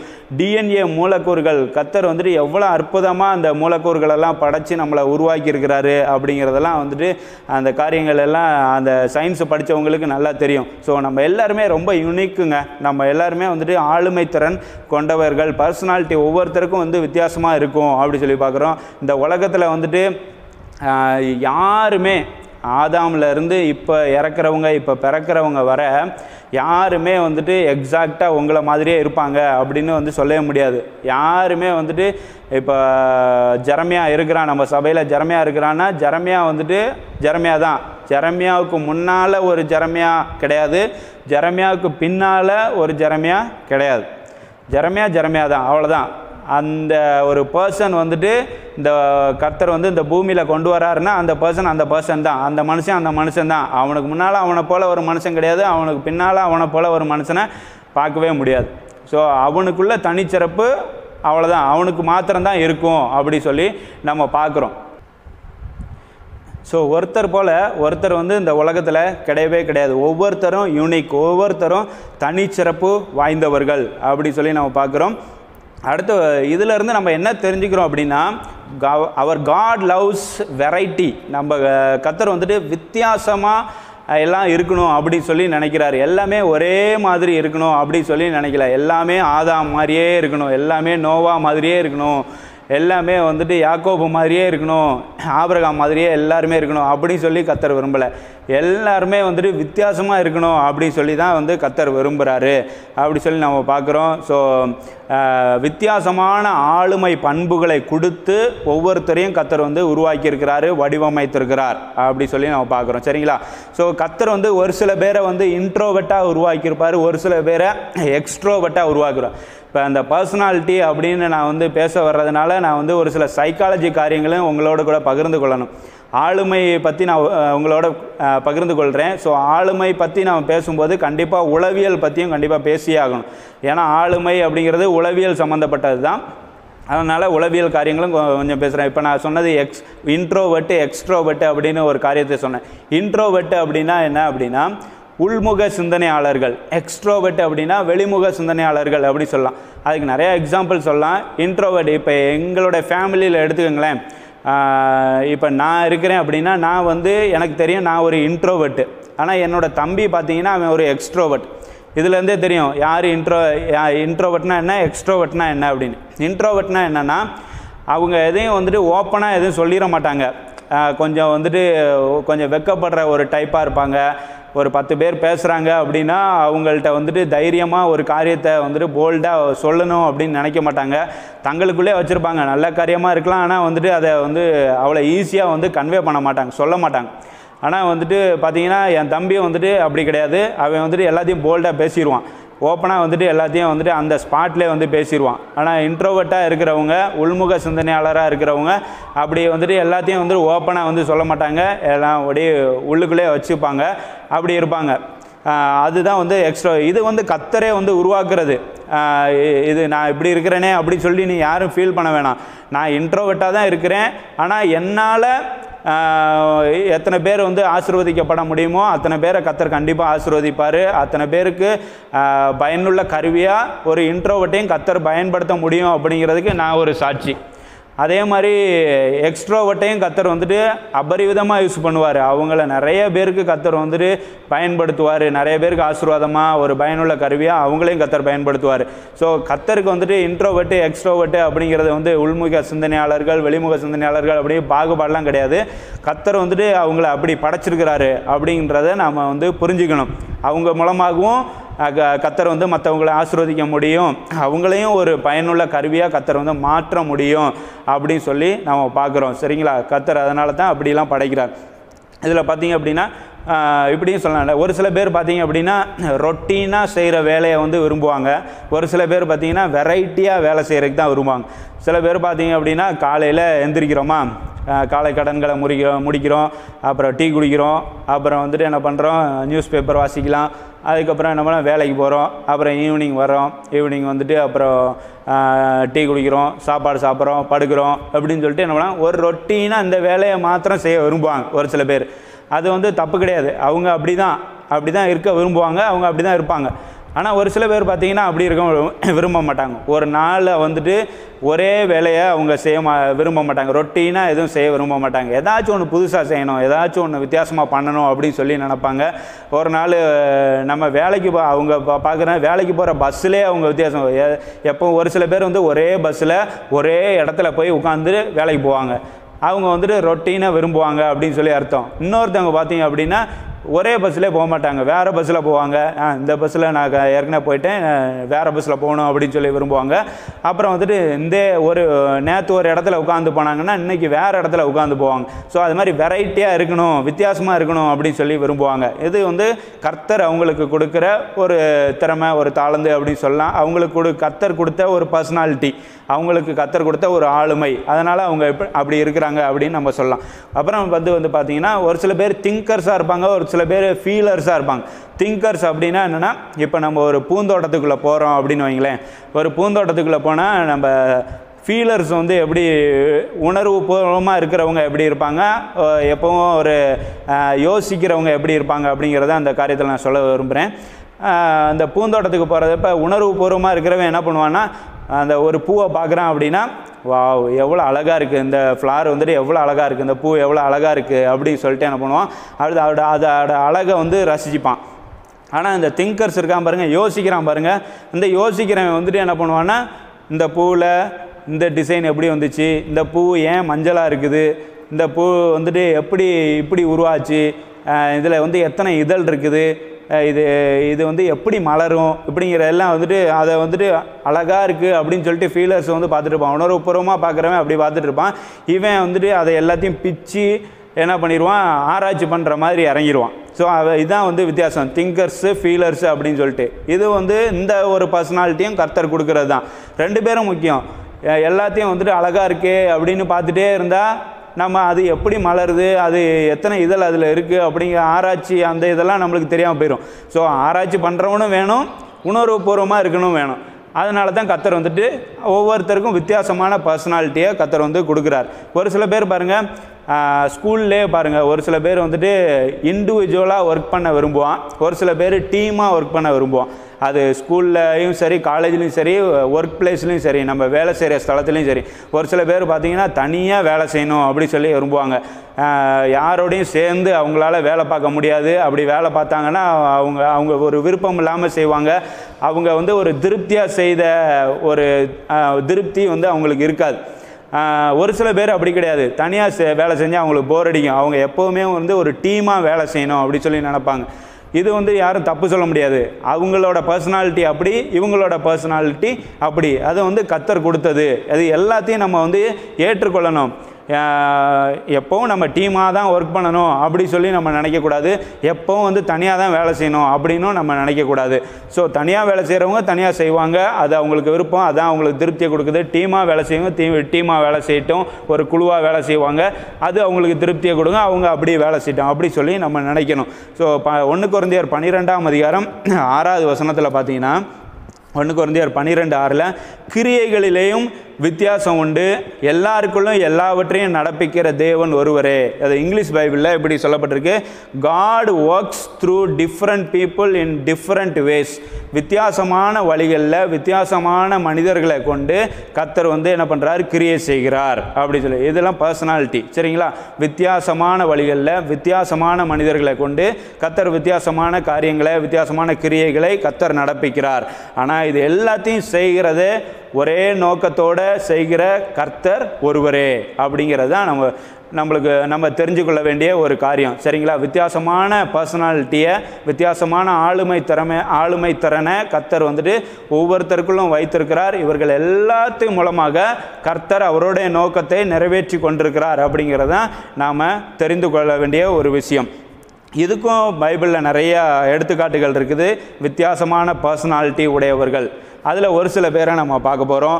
டிஎன்ஏ மூலக்கூறுகள் கத்தர் வந்துட்டு எவ்வளோ அற்புதமாக அந்த மூலக்கூறுகளெல்லாம் படைச்சு நம்மளை உருவாக்கி இருக்கிறாரு அப்படிங்கிறதெல்லாம் வந்துட்டு அந்த காரியங்கள் எல்லாம் அந்த சயின்ஸ் படித்தவங்களுக்கு நல்லா தெரியும் ஸோ நம்ம எல்லாருமே ரொம்ப யூனிக்குங்க நம்ம எல்லாருமே வந்துட்டு ஆளுமை திறன் கொண்டவர்கள் பர்சனாலிட்டி ஒவ்வொருத்தருக்கும் வந்து வித்தியாசமாக இருக்கும் அப்படி சொல்லி பார்க்குறோம் இந்த உலகத்தில் வந்துட்டு ஆஹ், யாருமே ஆதாம்ல இருந்து இப்போ இறக்குறவங்க இப்போ பிறக்கிறவங்க வர யாருமே வந்துட்டு எக்ஸாக்டாக உங்களை மாதிரியே இருப்பாங்க அப்படின்னு வந்து சொல்லவே முடியாது யாருமே வந்துட்டு இப்போ ஜெரமியா இருக்கிறான் நம்ம சபையில் ஜெரமியா இருக்கிறான்னா ஜெரமியா வந்துட்டு ஜெரமியா தான் ஜெரமியாவுக்கு முன்னால் ஒரு ஜெரமியா கிடையாது ஜெரமியாவுக்கு பின்னால் ஒரு ஜெரமியா கிடையாது ஜெரமியா ஜெரமியா தான் அவ்வளோதான் அந்த ஒரு பர்சன் வந்துட்டு இந்த கர்த்தர் வந்து இந்த பூமியில் கொண்டு வராருன்னா அந்த பர்சன் அந்த பர்சன் தான் அந்த மனுஷன் அந்த மனுஷன் தான் அவனுக்கு முன்னால் அவனை போல் ஒரு மனுஷன் கிடையாது அவனுக்கு பின்னால் அவனை போல் ஒரு மனுஷனை பார்க்கவே முடியாது ஸோ அவனுக்குள்ள தனிச்சிறப்பு அவ்வளோதான் அவனுக்கு மாத்திரம்தான் இருக்கும் அப்படி சொல்லி நம்ம பார்க்குறோம் ஸோ ஒருத்தர் போல் ஒருத்தர் வந்து இந்த உலகத்தில் கிடையவே கிடையாது ஒவ்வொருத்தரும் யூனிக் ஒவ்வொருத்தரும் தனிச்சிறப்பு வாய்ந்தவர்கள் அப்படி சொல்லி நம்ம பார்க்குறோம் அடுத்து இதிலிருந்து நம்ம என்ன தெரிஞ்சுக்கிறோம் அப்படின்னா அவர் காட் லவ்ஸ் வெரைட்டி நம்ம அஹ், கர்த்தர் வந்துட்டு வித்தியாசமாக எல்லாம் இருக்கணும் அப்படி சொல்லி நினைக்கிறாரு எல்லாமே ஒரே மாதிரி இருக்கணும் அப்படி சொல்லி நினைக்கல எல்லாமே ஆதாம் மாதிரியே இருக்கணும் எல்லாமே நோவா மாதிரியே இருக்கணும் எல்லாமே வந்துட்டு யாக்கோபு மாதிரியே இருக்கணும் ஆபிரகாம் மாதிரியே எல்லாருமே இருக்கணும் அப்படின்னு சொல்லி கத்தர் விரும்பலை எல்லாருமே வந்துட்டு வித்தியாசமாக இருக்கணும் அப்படின்னு சொல்லி தான் வந்து கத்தர் விரும்புகிறாரு அப்படி சொல்லி நம்ம பார்க்குறோம் ஸோ வித்தியாசமான ஆளுமை பண்புகளை கொடுத்து ஒவ்வொருத்தரையும் கத்தர் வந்து உருவாக்கியிருக்கிறாரு வடிவமைத்திருக்கிறார் அப்படி சொல்லி நம்ம பார்க்குறோம் சரிங்களா ஸோ கத்தர் வந்து ஒரு சில பேரை வந்து இன்ட்ரோவெட்டாக உருவாக்கியிருப்பார் ஒரு சில பேரை எக்ஸ்ட்ரோவெட்டாக உருவாக்குறோம் இப்போ அந்த பர்சனாலிட்டி அப்படின்னு நான் வந்து பேச வர்றதுனால நான் வந்து ஒரு சில சைக்காலஜி காரியங்களையும் உங்களோட கூட பகிர்ந்து கொள்ளணும் ஆளுமையை பற்றி நான் அஹ், உங்களோட அஹ், பகிர்ந்து கொள்கிறேன் ஸோ ஆளுமை பற்றி நான் பேசும்போது கண்டிப்பாக உளவியல் பற்றியும் கண்டிப்பாக பேசியே ஆகணும் ஏன்னா ஆளுமை அப்படிங்கிறது உளவியல் சம்மந்தப்பட்டது தான் அதனால் உளவியல் காரியங்களும் கொ- கொஞ்சம் பேசுகிறேன் இப்போ நான் சொன்னது எக்ஸ் இன்ட்ரோவெட்டு எக்ஸ்ட்ரோவெட்டு அப்படின்னு ஒரு காரியத்தை சொன்னேன் இன்ட்ரோவெட்டு அப்படின்னா என்ன அப்படின்னா உள்முக சிந்தனையாளர்கள் எக்ஸ்ட்ரோவெட் அப்படின்னா வெளிமுக சிந்தனையாளர்கள் அப்படி சொல்லலாம் அதுக்கு நிறைய எக்ஸாம்பிள் சொல்லலாம் இன்ட்ரோவெட் இப்போ எங்களோட ஃபேமிலியில் எடுத்துக்கோங்களேன் இப்போ நான் இருக்கிறேன் அப்படின்னா நான் வந்து எனக்கு தெரியும் நான் ஒரு இன்ட்ரோவெட்டு ஆனால் என்னோட தம்பி பார்த்தீங்கன்னா அவன் ஒரு எக்ஸ்ட்ரோவெட் இதுலேருந்தே தெரியும் யார் இன்ட்ரோ இன்ட்ரோவெட்னா என்ன எக்ஸ்ட்ரோவெட்னா என்ன அப்படின்னு இன்ட்ரோவெட்னா என்னென்னா அவங்க எதையும் வந்துட்டு ஓப்பனாக எதுவும் சொல்லிட மாட்டாங்க ஆஹ் கொஞ்சம் வந்துட்டு கொஞ்சம் வெக்கப்படுற ஒரு டைப்பாக இருப்பாங்க ஒரு பத்து பேர் பேசுகிறாங்க அப்படின்னா அவங்கள்ட்ட வந்துட்டு தைரியமாக ஒரு காரியத்தை வந்துட்டு போல்டாக சொல்லணும் அப்படின்னு நினைக்க மாட்டாங்க தங்களுக்குள்ளே வச்சுருப்பாங்க நல்ல காரியமாக இருக்கலாம் ஆனால் வந்துட்டு அதை வந்து அவ்வளோ ஈஸியாக வந்து கன்வே பண்ண மாட்டாங்க சொல்ல மாட்டாங்க ஆனால் வந்துட்டு பார்த்தீங்கன்னா என் தம்பியும் வந்துட்டு அப்படி கிடையாது அவன் வந்துட்டு எல்லாத்தையும் போல்டாக பேசிடுவான் ஓப்பனாக வந்துட்டு எல்லாத்தையும் வந்துட்டு அந்த ஸ்பாட்லேயே வந்து பேசிடுவான் ஆனால் இன்ட்ரோவர்ட்டாக இருக்கிறவங்க உள்முக சிந்தனையாளராக இருக்கிறவங்க அப்படி வந்துட்டு எல்லாத்தையும் வந்துட்டு ஓப்பனாக வந்து சொல்ல மாட்டாங்க எல்லாம் அப்படியே உள்ளுக்குள்ளே வச்சுப்பாங்க அப்படி இருப்பாங்க ஆஹ் அதுதான் வந்து எக்ஸ்ட்ரா இது வந்து கத்தரே வந்து உருவாக்குறது ஆஹ் இ- இது நான் இப்படி இருக்கிறேனே அப்படி சொல்லி நீ யாரும் ஃபீல் பண்ண வேணாம் நான் இன்ட்ரோவெட்டாக தான் இருக்கிறேன் ஆனால் என்னால் ஆஹ் எத்தனை பேர் வந்து ஆசீர்வதிக்கப்பட முடியுமோ அத்தனை பேரை கத்தர் கண்டிப்பாக ஆசீர்வதிப்பார் அத்தனை பேருக்கு ஆஹ் பயனுள்ள கருவியாக ஒரு இன்ட்ரோவட்டையும் கத்தர் பயன்படுத்த முடியும் அப்படிங்கிறதுக்கு நான் ஒரு சாட்சி அதே மாதிரி எக்ஸ்ட்ரோவட்டையும் கத்தர் வந்துட்டு அபரிவிதமாக யூஸ் பண்ணுவார் அவங்கள நிறைய பேருக்கு கத்தர் வந்துட்டு பயன்படுத்துவார் நிறைய பேருக்கு ஆசீர்வாதமாக ஒரு பயனுள்ள கருவியாக அவங்களையும் கத்தர் பயன்படுத்துவார் ஸோ கத்தருக்கு வந்துட்டு இன்ட்ரோவெட்டு எக்ஸ்ட்ரோவெட்டு அப்படிங்கிறது வந்து உள்முக சிந்தனையாளர்கள் வெளிமுக சிந்தனையாளர்கள் அப்படி பாகுபாடெலாம் கிடையாது கத்தர் வந்துட்டு அவங்கள அப்படி படைச்சிருக்கிறாரு அப்படின்றத நாம் வந்து புரிஞ்சுக்கணும் அவங்க மூலமாகவும் அஹ், க- கத்தர் வந்து மற்றவங்களை ஆசீர்வதிக்க முடியும் அவங்களையும் ஒரு பயனுள்ள கருவியாக கத்தர் வந்து மாற்ற முடியும் அப்படின்னு சொல்லி நம்ம பார்க்குறோம் சரிங்களா கத்தர் அதனால தான் அப்படிலாம் படைக்கிறார் இதில் பார்த்தீங்க அப்படின்னா ஆஹ், இப்படியும் சொல்லலாம் ஒரு சில பேர் பார்த்தீங்க அப்படின்னா ரொட்டீனாக செய்கிற வேலையை வந்து விரும்புவாங்க ஒரு சில பேர் பார்த்தீங்கன்னா வெரைட்டியாக வேலை செய்கிறதுக்கு தான் விரும்புவாங்க சில பேர் பார்த்தீங்க அப்படின்னா காலையில் எந்திரிக்கிறோமா ஆஹ், காலை கடன்களை முடிக்கிறோம் முடிக்கிறோம் அப்புறம் டீ குடிக்கிறோம் அப்புறம் வந்துட்டு என்ன பண்ணுறோம் நியூஸ் பேப்பர் வாசிக்கலாம் அதுக்கப்புறம் என்ன பண்ண வேலைக்கு போகிறோம் அப்புறம் ஈவினிங் வரோம் ஈவினிங் வந்துட்டு அப்புறம் டீ குடிக்கிறோம் சாப்பாடு சாப்பிட்றோம் படுக்கிறோம் அப்படின்னு சொல்லிட்டு என்ன பண்ணலாம் ஒரு ரொட்டீனாக இந்த வேலையை மாத்திரம் செய்ய விரும்புவாங்க ஒரு சில பேர் அது வந்து தப்பு கிடையாது அவங்க அப்படி தான் அப்படி தான் இருக்க விரும்புவாங்க அவங்க அப்படி தான் இருப்பாங்க ஆனால் ஒரு சில பேர் பார்த்தீங்கன்னா அப்படி இருக்க விரும்ப மாட்டாங்க ஒரு நாளில் வந்துட்டு ஒரே வேலையை அவங்க செய்ய மா விரும்ப மாட்டாங்க ரொட்டீனாக எதுவும் செய்ய விரும்ப மாட்டாங்க ஏதாச்சும் ஒன்று புதுசாக செய்யணும் ஏதாச்சும் ஒன்று வித்தியாசமாக பண்ணணும் அப்படின்னு சொல்லி நினைப்பாங்க ஒரு நாள் நம்ம வேலைக்கு போ அவங்க பா பார்க்குற வேலைக்கு போகிற பஸ்ஸிலே அவங்க வித்தியாசம் எ- எப்போ ஒரு சில பேர் வந்து ஒரே பஸ்ஸில் ஒரே இடத்துல போய் உட்காந்து வேலைக்கு போவாங்க அவங்க வந்துட்டு ரொட்டீனாக விரும்புவாங்க அப்படின்னு சொல்லி அர்த்தம் இன்னொருத்தவங்க பார்த்தீங்க அப்படின்னா ஒரே பஸ்ஸில் போக மாட்டாங்க வேறு பஸ்ஸில் போவாங்க ஆ, இந்த பஸ்ஸில் நான் க- ஏற்கனவே போயிட்டேன் அஹ், வேறு பஸ்ஸில் போகணும் அப்படின்னு சொல்லி விரும்புவாங்க அப்புறம் வந்துட்டு இந்த ஒரு நேற்று ஒரு இடத்துல உட்காந்து போனாங்கன்னா இன்றைக்கி வேறு இடத்துல உட்காந்து போவாங்க ஸோ அது மாதிரி வெரைட்டியாக இருக்கணும் வித்தியாசமாக இருக்கணும் அப்படின்னு சொல்லி விரும்புவாங்க இது வந்து கர்த்தர் அவங்களுக்கு கொடுக்குற ஒரு திறமை ஒரு தாளந்து அப்படின்னு சொல்லலாம் அவங்களுக்கு கொடு கர்த்தர் கொடுத்த ஒரு பர்சனாலிட்டி அவங்களுக்கு கத்தர் கொடுத்த ஒரு ஆளுமை அதனால் அவங்க எப்படி அப்படி இருக்கிறாங்க அப்படின்னு நம்ம சொல்லலாம் அப்புறம் வந்து வந்து பார்த்தீங்கன்னா ஒரு சில பேர் திங்கர்ஸாக இருப்பாங்க ஒரு சில பேர் ஃபீலர்ஸாக இருப்பாங்க திங்கர்ஸ் அப்படின்னா என்னென்னா இப்போ நம்ம ஒரு பூந்தோட்டத்துக்குள்ளே போகிறோம் அப்படின்னு வைங்களேன் ஒரு பூந்தோட்டத்துக்குள்ளே போனால் நம்ம ஃபீலர்ஸ் வந்து எப்படி உணர்வு பூர்வமாக இருக்கிறவங்க எப்படி இருப்பாங்க அஹ் எப்பவும் ஒரு அஹ், யோசிக்கிறவங்க எப்படி இருப்பாங்க அப்படிங்கிறத அந்த காரியத்தில் நான் சொல்ல விரும்புகிறேன் ஆஹ் அந்த பூந்தோட்டத்துக்கு போகிறது இப்போ உணர்வு பூர்வமாக இருக்கிறவன் என்ன பண்ணுவான்னா அந்த ஒரு பூவை பார்க்குறான் அப்படின்னா வாவ் எவ்வளோ அழகாக இருக்குது இந்த ஃப்ளார் வந்துட்டு எவ்வளோ அழகாக இருக்குது இந்த பூ எவ்வளோ அழகாக இருக்குது அப்படின்னு சொல்லிட்டு என்ன பண்ணுவான் அடுத்து அதோட அதோட அழகை வந்து ரசிச்சுப்பான் ஆனால் இந்த திங்கர்ஸ் இருக்கான் பாருங்கள் யோசிக்கிறான் பாருங்கள் இந்த யோசிக்கிறவன் வந்துட்டு என்ன பண்ணுவான்னா இந்த பூவில் இந்த டிசைன் எப்படி வந்துச்சு இந்த பூ ஏன் மஞ்சளாக இருக்குது இந்த பூ வந்துட்டு எப்படி இப்படி உருவாச்சு இதில் வந்து எத்தனை இதழ் இருக்குது அஹ் இது இது வந்து எப்படி மலரும் இப்படிங்கிற எல்லாம் வந்துட்டு அதை வந்துட்டு அழகாக இருக்குது அப்படின்னு சொல்லிட்டு ஃபீலர்ஸ் வந்து பார்த்துட்டு இருப்பான் உணர்வுபூர்வமாக பார்க்குறவன் அப்படி பார்த்துட்டு இருப்பான் இவன் வந்துட்டு அதை எல்லாத்தையும் பிச்சு என்ன பண்ணிடுவான் ஆராய்ச்சி பண்ணுற மாதிரி இறங்கிடுவான் ஸோ அவ இதான் வந்து வித்தியாசம் திங்கர்ஸு ஃபீலர்ஸு அப்படின்னு சொல்லிட்டு இது வந்து இந்த ஒரு பர்சனாலிட்டியும் கர்த்தர் கொடுக்கறது தான் ரெண்டு பேரும் முக்கியம் எ- எல்லாத்தையும் வந்துட்டு அழகாக இருக்கே அப்படின்னு பார்த்துட்டே இருந்தால் நம்ம அது எப்படி மலருது அது எத்தனை இதழ் அதில் இருக்குது அப்படிங்கிற ஆராய்ச்சி அந்த இதெல்லாம் நம்மளுக்கு தெரியாமல் போயிடும் ஸோ ஆராய்ச்சி பண்ணுறவனும் வேணும் உணர்வுபூர்வமாக இருக்கணும் வேணும் அதனால தான் கத்தர் வந்துட்டு ஒவ்வொருத்தருக்கும் வித்தியாசமான பர்சனாலிட்டியை கத்தர் வந்து கொடுக்குறார் ஒரு சில பேர் பாருங்கள் ஸ்கூல்லே பாருங்கள் ஒரு சில பேர் வந்துட்டு இண்டிவிஜுவலாக ஒர்க் பண்ண விரும்புவான் ஒரு சில பேர் டீமாக ஒர்க் பண்ண விரும்புவான் அது ஸ்கூல்லையும் சரி காலேஜ்லேயும் சரி ஒர்க் பிளேஸ்லையும் சரி நம்ம வேலை செய்கிற ஸ்தலத்துலையும் சரி ஒரு சில பேர் பார்த்தீங்கன்னா தனியாக வேலை செய்யணும் அப்படி சொல்லி விரும்புவாங்க ஆஹ் யாரோடையும் சேர்ந்து அவங்களால வேலை பார்க்க முடியாது அப்படி வேலை பார்த்தாங்கன்னா அவங்க அவங்க ஒரு விருப்பம் இல்லாமல் செய்வாங்க அவங்க வந்து ஒரு திருப்தியாக செய்த ஒரு ஆஹ் திருப்தி வந்து அவங்களுக்கு இருக்காது ஆஹ் ஒரு சில பேர் அப்படி கிடையாது தனியாக செ வேலை செஞ்சால் அவங்களுக்கு போர் அடிக்கும் அவங்க எப்போவுமே வந்து ஒரு டீமாக வேலை செய்யணும் அப்படி சொல்லி நினைப்பாங்க இது வந்து யாரும் தப்பு சொல்ல முடியாது அவங்களோட பர்சனாலிட்டி அப்படி இவங்களோட பர்சனாலிட்டி அப்படி அது வந்து கத்தர் கொடுத்தது அது எல்லாத்தையும் நம்ம வந்து ஏற்றுக்கொள்ளணும் ஆஹ் எப்பவும் நம்ம டீமாக தான் ஒர்க் பண்ணணும் அப்படி சொல்லி நம்ம நினைக்கக்கூடாது எப்பவும் வந்து தனியாக தான் வேலை செய்யணும் அப்படின்னும் நம்ம நினைக்கக்கூடாது ஸோ தனியாக வேலை செய்கிறவங்க தனியாக செய்வாங்க அது அவங்களுக்கு விருப்பம் அதான் அவங்களுக்கு திருப்தியை கொடுக்குது டீமாக வேலை செய்வங்க டீ டீமாக வேலை செய்யட்டும் ஒரு குழுவாக வேலை செய்வாங்க அது அவங்களுக்கு திருப்தியை கொடுங்க அவங்க அப்படியே வேலை செய்யட்டும் அப்படி சொல்லி நம்ம நினைக்கணும் ஸோ ப ஒன்று குறைந்தையர் பன்னிரெண்டாம் அதிகாரம் ஆறாவது வசனத்தில் பார்த்தீங்கன்னா ஒன்று குறைந்தையர் பன்னிரெண்டு ஆறில் கிரியைகளிலேயும் வித்தியாசம் உண்டு எல்லாருக்குள்ளும் எல்லாவற்றையும் நடப்பிக்கிற தேவன் ஒருவரே அது இங்கிலீஷ் பைபிளில் இப்படி சொல்லப்பட்டிருக்கு God works through different people in different ways வித்தியாசமான வழிகளில் வித்தியாசமான மனிதர்களை கொண்டு கத்தர் வந்து என்ன பண்ணுறாரு கிரியை செய்கிறார் அப்படி சொல்லி இதெல்லாம் பர்சனாலிட்டி சரிங்களா வித்தியாசமான வழிகளில் வித்தியாசமான மனிதர்களை கொண்டு கத்தர் வித்தியாசமான காரியங்களை வித்தியாசமான கிரியைகளை கத்தர் நடப்பிக்கிறார் ஆனால் இது எல்லாத்தையும் செய்கிறது ஒரே நோக்கத்தோட செய்கிற கர்த்தர் ஒருவரே அப்படிங்கிறது தான் நம்ம நம்மளுக்கு நம்ம தெரிஞ்சுக்கொள்ள வேண்டிய ஒரு காரியம் சரிங்களா வித்தியாசமான பர்சனாலிட்டியை வித்தியாசமான ஆளுமை திறமை ஆளுமை திறனை கர்த்தர் வந்துட்டு ஒவ்வொருத்தருக்குள்ளும் வைத்திருக்கிறார் இவர்கள் எல்லாத்தின் மூலமாக கர்த்தர் அவருடைய நோக்கத்தை நிறைவேற்றி கொண்டிருக்கிறார் அப்படிங்கிறதான் நாம் தெரிந்து கொள்ள வேண்டிய ஒரு விஷயம் இதுக்கும் பைபிளில் நிறைய எடுத்துக்காட்டுகள் இருக்குது வித்தியாசமான பர்சனாலிட்டி உடையவர்கள் அதில் ஒரு சில பேரை நம்ம பார்க்க போகிறோம்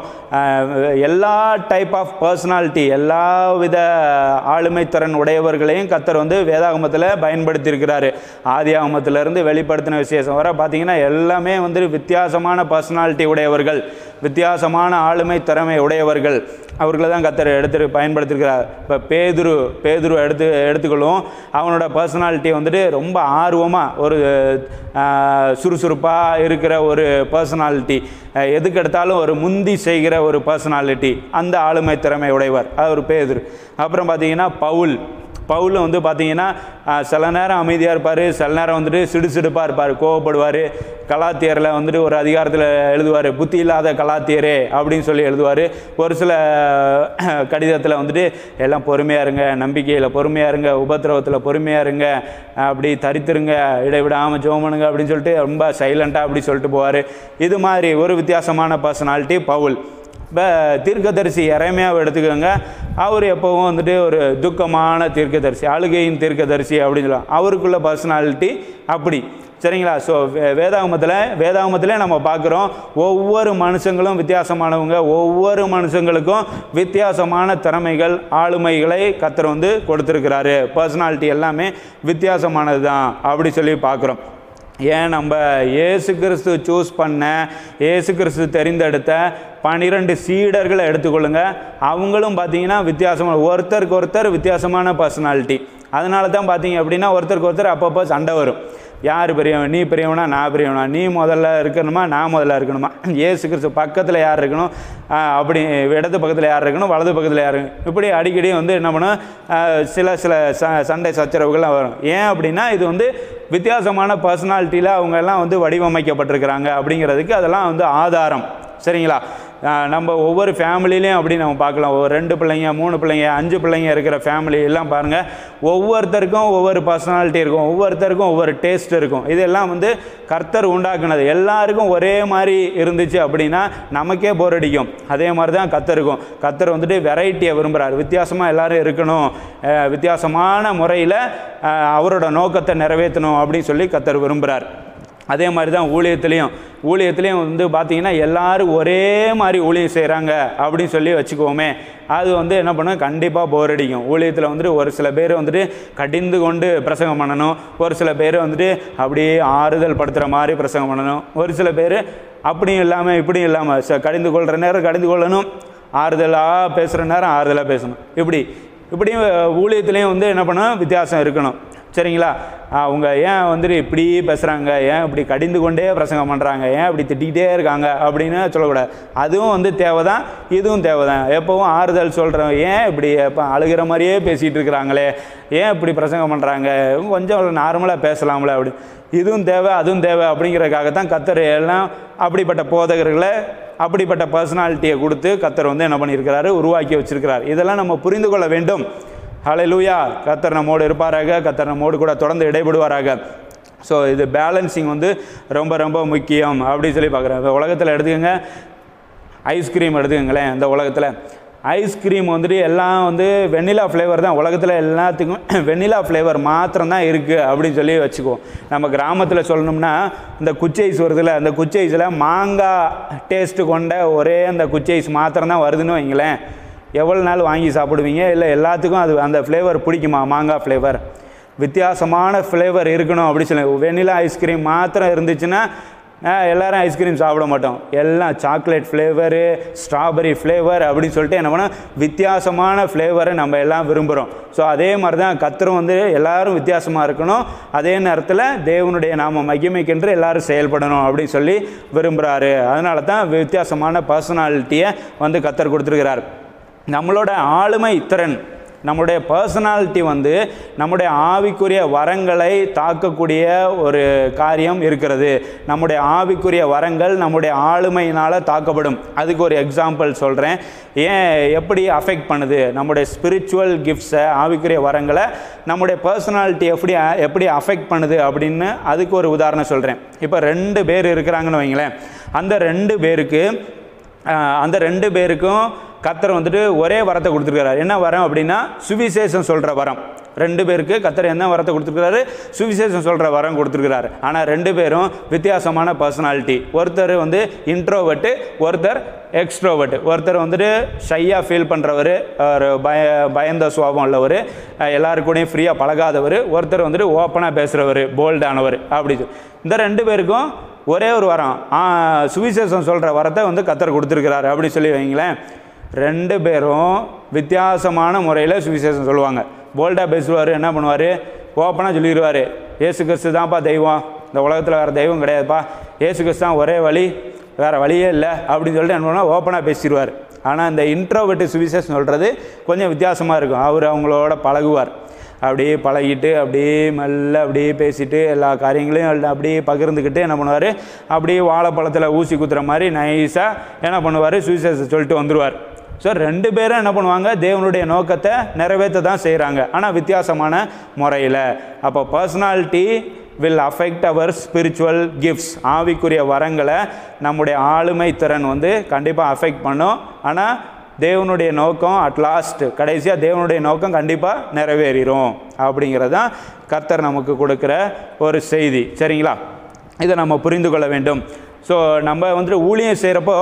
எல்லா டைப் ஆஃப் பர்சனாலிட்டி எல்லா வித ஆளுமை திறன் உடையவர்களையும் கத்தர் வந்து வேதாகமத்தில் பயன்படுத்தியிருக்கிறாரு ஆதி ஆகமத்திலிருந்து வெளிப்படுத்தின விசேஷம் வர பார்த்தீங்கன்னா எல்லாமே வந்து வித்தியாசமான பர்சனாலிட்டி உடையவர்கள் வித்தியாசமான ஆளுமை திறமை உடையவர்கள் அவர்களை தான் கத்தர் எடுத்து பயன்படுத்தியிருக்கிறார் இப்போ பேதுரு பேதுரு எடுத்து எடுத்துக்கொள்வோம் அவனோட பர்சனாலிட்டி வந்துட்டு ரொம்ப ஆர்வமாக ஒரு சுறுசுறுப்பாக இருக்கிற ஒரு பர்சனாலிட்டி எதுக்கு எடுத்தாலும் ஒரு முந்தி செய்கிற ஒரு பர்சனாலிட்டி அந்த ஆளுமை திறமை உடையவர் அது ஒரு பேதுரு அப்புறம் பார்த்தீங்கன்னா பவுல் பவுல் வந்து பார்த்தீங்கன்னா அஹ், சில நேரம் அமைதியாக இருப்பார் சில நேரம் வந்துட்டு சிடுசிடுப்பாக இருப்பார் கோவப்படுவார் கலாத்தியரில் வந்துட்டு ஒரு அதிகாரத்தில் எழுதுவார் புத்தி இல்லாத கலாத்தியரே அப்படின்னு சொல்லி எழுதுவார் ஒரு சில கடிதத்தில் வந்துட்டு எல்லாம் பொறுமையாக இருங்க நம்பிக்கையில் பொறுமையாக இருங்க உபத்திரவத்தில் பொறுமையாக இருங்க அப்படி தரித்திருங்க இடைவிடாமல் ஜோம் பண்ணுங்க அப்படின்னு சொல்லிட்டு ரொம்ப சைலண்ட்டாக அப்படி சொல்லிட்டு போவார் இது மாதிரி ஒரு வித்தியாசமான பர்சனாலிட்டி பவுல் இப்போ தீர்க்கதரிசி இறைமையாக எடுத்துக்கோங்க அவர் எப்போவும் வந்துட்டு ஒரு துக்கமான தீர்க்கதரிசி அழுகையின் தீர்க்கதரிசி அப்படின்னு சொல்லலாம் அவருக்குள்ள பர்சனாலிட்டி அப்படி சரிங்களா ஸோ வேதாகமத்தில் வேதாகமத்தில் நம்ம பார்க்குறோம் ஒவ்வொரு மனுஷங்களும் வித்தியாசமானவங்க ஒவ்வொரு மனுஷங்களுக்கும் வித்தியாசமான திறமைகள் ஆளுமைகளை கத்தர் வந்து கொடுத்துருக்கிறாரு பர்சனாலிட்டி எல்லாமே வித்தியாசமானது தான் அப்படி சொல்லி பார்க்குறோம் ஏன் நம்ம இயேசு கிறிஸ்து சூஸ் பண்ண இயேசு கிறிஸ்து தெரிந்தெடுத்த பன்னிரெண்டு சீடர்களை எடுத்துக்கொள்ளுங்க அவங்களும் பார்த்தீங்கன்னா வித்தியாசமான ஒருத்தருக்கு ஒருத்தர் வித்தியாசமான பர்சனாலிட்டி அதனால தான் பார்த்தீங்க அப்படின்னா ஒருத்தருக்கு ஒருத்தர் அப்பப்போ சண்டை வரும் யார் பெரியவன் நீ பெரியவனா நான் பெரியவனா நீ முதல்ல இருக்கணுமா நான் முதல்ல இருக்கணுமா ஏசு கிறிஸ்து பக்கத்தில் யார் இருக்கணும் ஆஹ் அப்படி இடது பக்கத்தில் யார் இருக்கணும் வலது பக்கத்தில் யார் இருக்கணும் இப்படி அடிக்கடி வந்து என்ன பண்ணும் ஆஹ் சில சில ச சண்டை சச்சரவுகள்லாம் வரும் ஏன் அப்படின்னா இது வந்து வித்தியாசமான பர்சனாலிட்டியில் அவங்க எல்லாம் வந்து வடிவமைக்கப்பட்டிருக்கிறாங்க அப்படிங்கிறதுக்கு அதெல்லாம் வந்து ஆதாரம் சரிங்களா ஆஹ் நம்ம ஒவ்வொரு ஃபேமிலிலையும் அப்படி நம்ம பார்க்கலாம் ஒரு ரெண்டு பிள்ளைங்க மூணு பிள்ளைங்க அஞ்சு பிள்ளைங்க இருக்கிற ஃபேமிலி எல்லாம் பாருங்கள் ஒவ்வொருத்தருக்கும் ஒவ்வொரு பர்சனாலிட்டி இருக்கும் ஒவ்வொருத்தருக்கும் ஒவ்வொரு டேஸ்ட் இருக்கும் இதெல்லாம் வந்து கர்த்தர் உண்டாக்குனது எல்லாருக்கும் ஒரே மாதிரி இருந்துச்சு அப்படின்னா நமக்கே போர் அடிக்கும் அதே மாதிரி தான் கத்தருக்கும் கத்தர் வந்துட்டு வெரைட்டியை விரும்புகிறார் வித்தியாசமாக எல்லாரும் இருக்கணும் அஹ் வித்தியாசமான முறையில் அவரோட நோக்கத்தை நிறைவேற்றணும் அப்படின்னு சொல்லி கத்தர் விரும்புகிறார் அதே மாதிரி தான் ஊழியத்துலேயும் ஊழியத்துலேயும் வந்து பார்த்தீங்கன்னா எல்லாரும் ஒரே மாதிரி ஊழியம் செய்கிறாங்க அப்படின்னு சொல்லி வச்சுக்குவோமே அது வந்து என்ன பண்ணும் கண்டிப்பாக போர் அடிக்கும் ஊழியத்தில் வந்துட்டு ஒரு சில பேர் வந்துட்டு கடிந்து கொண்டு பிரசங்கம் பண்ணணும் ஒரு சில பேர் வந்துட்டு அப்படியே ஆறுதல் படுத்துகிற மாதிரி பிரசங்கம் பண்ணணும் ஒரு சில பேர் அப்படியும் இல்லாமல் இப்படியும் இல்லாமல் ச கடிந்து கொள்கிற நேரம் கடிந்து கொள்ளணும் ஆறுதலாக பேசுகிற நேரம் ஆறுதலாக பேசணும் இப்படி இப்படியும் ஊழியத்துலேயும் வந்து என்ன பண்ணணும் வித்தியாசம் இருக்கணும் சரிங்களா அவங்க ஏன் வந்துட்டு இப்படி பேசுகிறாங்க ஏன் இப்படி கடிந்து கொண்டே பிரசங்கம் பண்ணுறாங்க ஏன் இப்படி திட்டிக்கிட்டே இருக்காங்க அப்படின்னு சொல்லக்கூடாது அதுவும் வந்து தேவை தான் இதுவும் தேவை தான் எப்போவும் ஆறுதல் சொல்கிறோம் ஏன் இப்படி எப்போ அழுகிற மாதிரியே பேசிகிட்டு இருக்கிறாங்களே ஏன் இப்படி பிரசங்கம் பண்ணுறாங்க கொஞ்சம் நார்மலாக பேசலாம்ல அப்படி இதுவும் தேவை அதுவும் தேவை அப்படிங்கிறதுக்காக தான் கத்தர் எல்லாம் அப்படிப்பட்ட போதகர்களை அப்படிப்பட்ட பர்சனாலிட்டியை கொடுத்து கத்தர் வந்து என்ன பண்ணியிருக்கிறாரு உருவாக்கி வச்சிருக்கிறார் இதெல்லாம் நம்ம புரிந்து கொள்ள வேண்டும் ஹalleluya கத்தர் நம்மோடு இருப்பாராக கத்தர் நம்மோடு கூட தொடர்ந்து இடைபடுவாராக ஸோ இது பேலன்சிங் வந்து ரொம்ப ரொம்ப முக்கியம் அப்படின்னு சொல்லி பார்க்குறேன் இப்போ உலகத்தில் எடுத்துக்கோங்க ஐஸ்கிரீம் எடுத்துக்கோங்களேன் இந்த உலகத்தில் ஐஸ்கிரீம் வந்துட்டு எல்லாம் வந்து வெண்ணிலா ஃப்ளேவர் தான் உலகத்தில் எல்லாத்துக்கும் வெண்ணிலா ஃப்ளேவர் மாத்திரம் தான் இருக்குது அப்படின்னு சொல்லி வச்சுக்குவோம் நம்ம கிராமத்தில் சொல்லணும்னா இந்த குச்சி ஐஸ் வருதுல்ல அந்த குச்சி ஐஸில் மாங்காய் டேஸ்ட்டு கொண்ட ஒரே அந்த குச்சி ஐஸ் மாத்திரம் தான் வருதுன்னு வைங்களேன் எவ்வளோ நாள் வாங்கி சாப்பிடுவீங்க இல்லை எல்லாத்துக்கும் அது அந்த ஃப்ளேவர் பிடிக்குமா மாங்காய் ஃப்ளேவர் வித்தியாசமான ஃப்ளேவர் இருக்கணும் அப்படி சொல்லி வெண்ணிலா ஐஸ்கிரீம் மாத்திரம் இருந்துச்சுன்னா ஆஹ், எல்லாரும் ஐஸ்கிரீம் சாப்பிட மாட்டோம் எல்லாம் சாக்லேட் ஃப்ளேவரு ஸ்ட்ராபெரி ஃப்ளேவர் அப்படின்னு சொல்லிட்டு என்ன பண்ணோம் வித்தியாசமான ஃப்ளேவரை நம்ம எல்லாம் விரும்புகிறோம் ஸோ அதே மாதிரி தான் கத்தரும் வந்து எல்லாரும் வித்தியாசமாக இருக்கணும் அதே நேரத்தில் தேவனுடைய நாம மகிமைக்கென்று எல்லாரும் செயல்படணும் அப்படின்னு சொல்லி விரும்புகிறாரு அதனால தான் வித்தியாசமான பர்சனாலிட்டியை வந்து கத்தர் கொடுத்துருக்கிறார் நம்மளோட ஆளுமை திறன் நம்முடைய பர்சனாலிட்டி வந்து நம்முடைய ஆவிக்குரிய வரங்களை தாக்கக்கூடிய ஒரு காரியம் இருக்கிறது நம்முடைய ஆவிக்குரிய வரங்கள் நம்முடைய ஆளுமையினால் தாக்கப்படும் அதுக்கு ஒரு எக்ஸாம்பிள் சொல்கிறேன் ஏன் எப்படி அஃபெக்ட் பண்ணுது நம்முடைய ஸ்பிரிச்சுவல் கிஃப்ட்ஸை ஆவிக்குரிய வரங்களை நம்முடைய பர்சனாலிட்டி எப்படி எப்படி அஃபெக்ட் பண்ணுது அப்படின்னு அதுக்கு ஒரு உதாரணம் சொல்கிறேன் இப்போ ரெண்டு பேர் இருக்கிறாங்கன்னு வைங்களேன் அந்த ரெண்டு பேருக்கு ஆஹ், அந்த ரெண்டு பேருக்கும் கத்தர் வந்துட்டு ஒரே வரத்தை கொடுத்துருக்காரு என்ன வரம் அப்படின்னா சுவிசேஷம் சொல்கிற வரம் ரெண்டு பேருக்கு கத்தர் என்ன வரத்தை கொடுத்துருக்காரு சுவிசேஷம் சொல்கிற வரம் கொடுத்துருக்கிறாரு ஆனால் ரெண்டு பேரும் வித்தியாசமான பர்சனாலிட்டி ஒருத்தர் வந்து இன்ட்ரோவர்ட்டு ஒருத்தர் எக்ஸ்ட்ரோவர்ட் ஒருத்தர் வந்துட்டு ஷையாக ஃபீல் பண்ணுறவர் ஒரு பய பயந்த சுவாபம் உள்ளவர் எல்லாரு கூடயும் ஃப்ரீயாக பழகாதவர் ஒருத்தர் வந்துட்டு ஓப்பனாக பேசுகிறவர் போல்டானவர் அப்படி சொ- இந்த ரெண்டு பேருக்கும் ஒரே ஒரு வரம் ஆ, சுவிசேஷம் சொல்கிற வரத்தை வந்து கத்தர் கொடுத்துருக்கிறாரு அப்படி சொல்லி வைங்களேன் ரெண்டு பேரும் வித்தியாசமான முறையில் சுவிசேஷம் சொல்லுவாங்க போல்டாக பேசுவார் என்ன பண்ணுவார் ஓப்பனாக சொல்லிடுவார் ஏசு கிறிஸ்து தான்ப்பா தெய்வம் இந்த உலகத்தில் வேறு தெய்வம் கிடையாதுப்பா ஏசு கிறிஸ்து தான் ஒரே வழி வேறு வழியே இல்லை அப்படின்னு சொல்லிட்டு என்ன பண்ணுவார் ஓப்பனாக பேசிடுவார் ஆனால் இந்த இன்ட்ரோவெட்டு சுவிசேஷம் சொல்கிறது கொஞ்சம் வித்தியாசமாக இருக்கும் அவர் அவங்களோட பழகுவார் அப்படியே பழகிட்டு அப்படியே மெல்ல அப்படியே பேசிட்டு எல்லா காரியங்களையும் எல்லாம் அப்படியே பகிர்ந்துக்கிட்டு என்ன பண்ணுவார் அப்படியே வாழைப்பழத்தில் ஊசி குத்துற மாதிரி நைஸாக என்ன பண்ணுவார் சுவிசேஷம் சொல்லிட்டு வந்துடுவார் ஸோ ரெண்டு பேரும் என்ன பண்ணுவாங்க தேவனுடைய நோக்கத்தை நிறைவேற்ற தான் செய்கிறாங்க ஆனால் வித்தியாசமான முறையில் அப்போ personality will affect our spiritual gifts ஆவிக்குரிய வரங்களை நம்முடைய ஆளுமை திறன் வந்து கண்டிப்பாக அஃபெக்ட் பண்ணும் ஆனால் தேவனுடைய நோக்கம் அட் லாஸ்ட் கடைசியாக தேவனுடைய நோக்கம் கண்டிப்பாக நிறைவேறிடும் அப்படிங்கிறது தான் கர்த்தர் நமக்கு கொடுக்குற ஒரு செய்தி சரிங்களா இதை நம்ம புரிந்து கொள்ள வேண்டும் ஸோ நம்ம வந்துட்டு ஊழியம் செய்கிறப்போ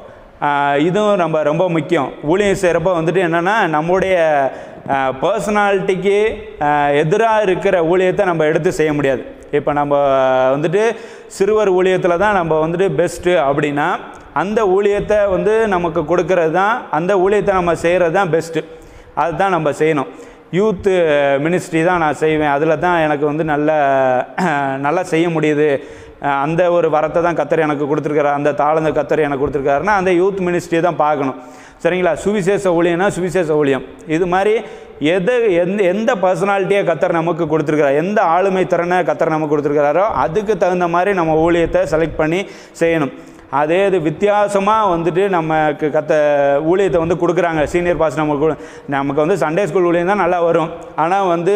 இதுவும் நம்ம ரொம்ப முக்கியம் ஊழியம் செய்கிறப்போ வந்துட்டு என்னென்னா நம்முடைய பர்சனாலிட்டிக்கு எதிராக இருக்கிற ஊழியத்தை நம்ம எடுத்து செய்ய முடியாது இப்போ நம்ம வந்துட்டு சிறுவர் ஊழியத்தில் தான் நம்ம வந்துட்டு பெஸ்ட்டு அப்படின்னா அந்த ஊழியத்தை வந்து நமக்கு கொடுக்கறது தான் அந்த ஊழியத்தை நம்ம செய்கிறது தான் பெஸ்ட்டு அதுதான் நம்ம செய்யணும் யூத்து மினிஸ்ட்ரி தான் நான் செய்வேன் அதில் தான் எனக்கு வந்து நல்ல நல்லா செய்ய முடியுது அஹ் அந்த ஒரு வரத்தை தான் கத்தர் எனக்கு கொடுத்துருக்காரு அந்த தாளந்த கத்தர் எனக்கு கொடுத்துருக்காருன்னா அந்த யூத் மினிஸ்ட்ரியை தான் பார்க்கணும் சரிங்களா சுவிசேஷ ஊழியம்னா சுவிசேஷ ஊழியம் இது மாதிரி எது எந்த எந்த பர்சனாலிட்டியை கத்தர் நமக்கு கொடுத்துருக்காரு எந்த ஆளுமை திறனை கத்தர் நமக்கு கொடுத்துருக்காரோ அதுக்கு தகுந்த மாதிரி நம்ம ஊழியத்தை செலக்ட் பண்ணி செய்யணும் அதே இது வித்தியாசமாக வந்துட்டு நமக்கு கத்த ஊழியத்தை வந்து கொடுக்குறாங்க சீனியர் பாஸ் நமக்கு கொடு- நமக்கு வந்து சண்டே ஸ்கூல் ஊழியம் தான் நல்லா வரும் ஆனால் வந்து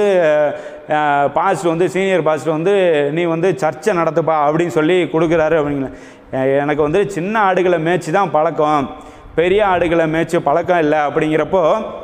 பாஸ்ட் வந்து சீனியர் பாஸ்ட் வந்து நீ வந்து சர்ச்சை நடத்துப்பா அப்படின்னு சொல்லி கொடுக்குறாரு அப்படிங்கிற எனக்கு வந்து சின்ன ஆடுகளை மேய்ச்சி தான் பழக்கம் பெரிய ஆடுகளை மேய்ச்சி பழக்கம் இல்லை அப்படிங்கிறப்போ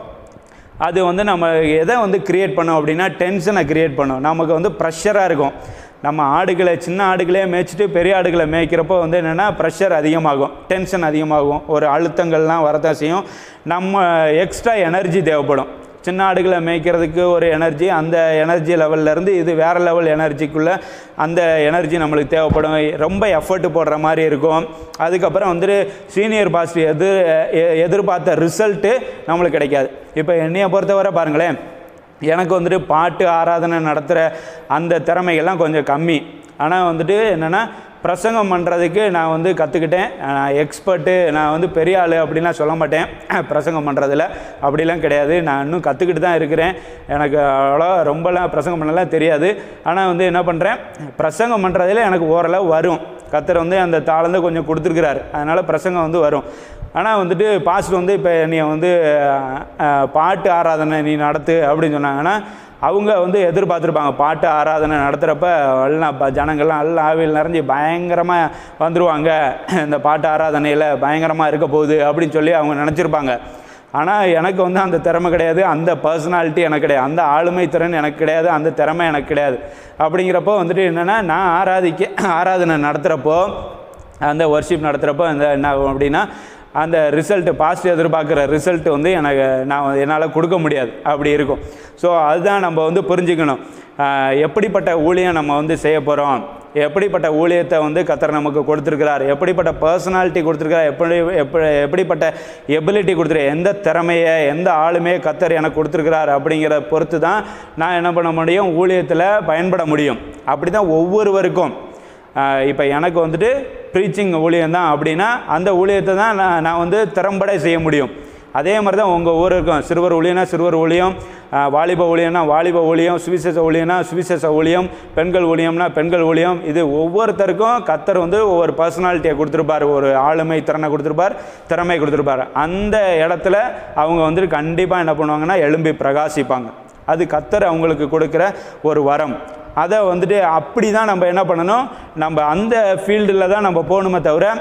அது வந்து நம்ம எதை வந்து கிரியேட் பண்ணோம் அப்படின்னா டென்ஷனை கிரியேட் பண்ணும் நமக்கு வந்து ப்ரெஷராக இருக்கும் நம்ம ஆடுகளை சின்ன ஆடுகளே மேய்ச்சிட்டு பெரிய ஆடுகளை மேய்க்கிறப்போ வந்து என்னென்னா ப்ரெஷர் அதிகமாகும் டென்ஷன் அதிகமாகும் ஒரு அழுத்தங்கள்லாம் வரதான் செய்யும் நம்ம எக்ஸ்ட்ரா எனர்ஜி தேவைப்படும் சின்ன ஆடுகளை மேய்க்கிறதுக்கு ஒரு எனர்ஜி அந்த எனர்ஜி லெவல்லேருந்து இது வேறு லெவல் எனர்ஜிக்குள்ளே அந்த எனர்ஜி நம்மளுக்கு தேவைப்படும் ரொம்ப எஃபர்ட் போடுற மாதிரி இருக்கும் அதுக்கப்புறம் வந்துட்டு சீனியர் பாஸ்ட் எதிர் எ- எதிர்பார்த்த ரிசல்ட்டு நம்மளுக்கு கிடைக்காது இப்போ என்னையை பொறுத்தவரை பாருங்களேன் எனக்கு வந்துட்டு பாட்டு ஆராதனை நடத்துகிற அந்த திறமைகள்லாம் கொஞ்சம் கம்மி ஆனால் வந்துட்டு என்னென்னா பிரசங்கம் பண்ணுறதுக்கு நான் வந்து கற்றுக்கிட்டேன் நான் எக்ஸ்பர்ட்டு நான் வந்து பெரிய ஆள் அப்படின்லாம் சொல்ல மாட்டேன் பிரசங்கம் பண்ணுறதுல அப்படிலாம் கிடையாது நான் இன்னும் கற்றுக்கிட்டு தான் இருக்கிறேன் எனக்கு அவ்வளோ ரொம்பலாம் பிரசங்கம் பண்ணலாம் தெரியாது ஆனால் வந்து என்ன பண்ணுறேன் பிரசங்கம் பண்ணுறதுல எனக்கு ஓரளவு வரும் கத்தர் வந்து அந்த தாளந்து கொஞ்சம் கொடுத்துருக்கிறாரு அதனால் பிரசங்கம் வந்து வரும் ஆனால் வந்துட்டு பாஸ்ட் வந்து இப்போ நீ வந்து அஹ், அஹ், பாட்டு ஆராதனை நீ நடத்து அப்படின்னு சொன்னாங்கன்னா அவங்க வந்து எதிர்பார்த்துருப்பாங்க பாட்டு ஆராதனை நடத்துகிறப்ப எல்லாம் ப- ஜனங்கள்லாம் எல்லாம் ஆவியில் நிறைஞ்சி பயங்கரமாக வந்துருவாங்க இந்த பாட்டு ஆராதனையில் பயங்கரமாக இருக்க போகுது அப்படின்னு சொல்லி அவங்க நினச்சிருப்பாங்க ஆனால் எனக்கு வந்து அந்த திறமை கிடையாது அந்த பர்சனாலிட்டி எனக்கு கிடையாது அந்த ஆளுமை திறன் எனக்கு கிடையாது அந்த திறமை எனக்கு கிடையாது அப்படிங்கிறப்போ வந்துட்டு என்னென்னா நான் ஆராதிக்க ஆராதனை நடத்துகிறப்போ அந்த ஒர்ஷிப் நடத்துகிறப்போ அந்த என்ன ஆகும் அப்படின்னா அந்த ரிசல்ட்டு பாஸ்ட் எதிர்பார்க்குற ரிசல்ட் வந்து எனக்கு நான் என்னால் கொடுக்க முடியாது அப்படி இருக்கும் ஸோ அதுதான் நம்ம வந்து புரிஞ்சுக்கணும் ஆஹ் எப்படிப்பட்ட ஊழியம் நம்ம வந்து செய்ய போகிறோம் எப்படிப்பட்ட ஊழியத்தை வந்து கத்தர் நமக்கு கொடுத்துருக்கிறார் எப்படிப்பட்ட பர்சனாலிட்டி கொடுத்துருக்கிறார் எப்படி எப்படி எப்படிப்பட்ட எபிலிட்டி கொடுத்துரு எந்த திறமையை எந்த ஆளுமையை கத்தர் எனக்கு கொடுத்துருக்கிறார் அப்படிங்கிற பொறுத்து தான் நான் என்ன பண்ண முடியும் ஊழியத்தில் பயன்பட முடியும் அப்படி தான் ஒவ்வொருவருக்கும் இப்போ எனக்கு வந்துட்டு ப்ரீச்சிங் ஊழியம் தான் அப்படின்னா அந்த ஊழியத்தை தான் நான் நான் வந்து திறம்பட செய்ய முடியும் அதே மாதிரி தான் உங்கள் ஊருக்கும் சிறுவர் ஊழியம்னா சிறுவர் ஊழியம் ஆஹ் வாலிப ஊழியம்னா வாலிப ஊழியம் சுவிசேஷ ஊழியம்னா சுவிசேஷ ஊழியம் பெண்கள் ஊழியம்னா பெண்கள் ஊழியம் இது ஒவ்வொருத்தருக்கும் கத்தர் வந்து ஒவ்வொரு பர்சனாலிட்டியை கொடுத்துருப்பார் ஒரு ஆளுமை திறனை கொடுத்துருப்பார் திறமை கொடுத்துருப்பார் அந்த இடத்துல அவங்க வந்துட்டு கண்டிப்பாக என்ன பண்ணுவாங்கன்னா எழும்பி பிரகாசிப்பாங்க அது கத்தர் அவங்களுக்கு கொடுக்குற ஒரு வரம் அதை வந்துட்டு அப்படி தான் நம்ம என்ன பண்ணணும் நம்ம அந்த ஃபீல்டில் தான் நம்ம போகணுமே தவிர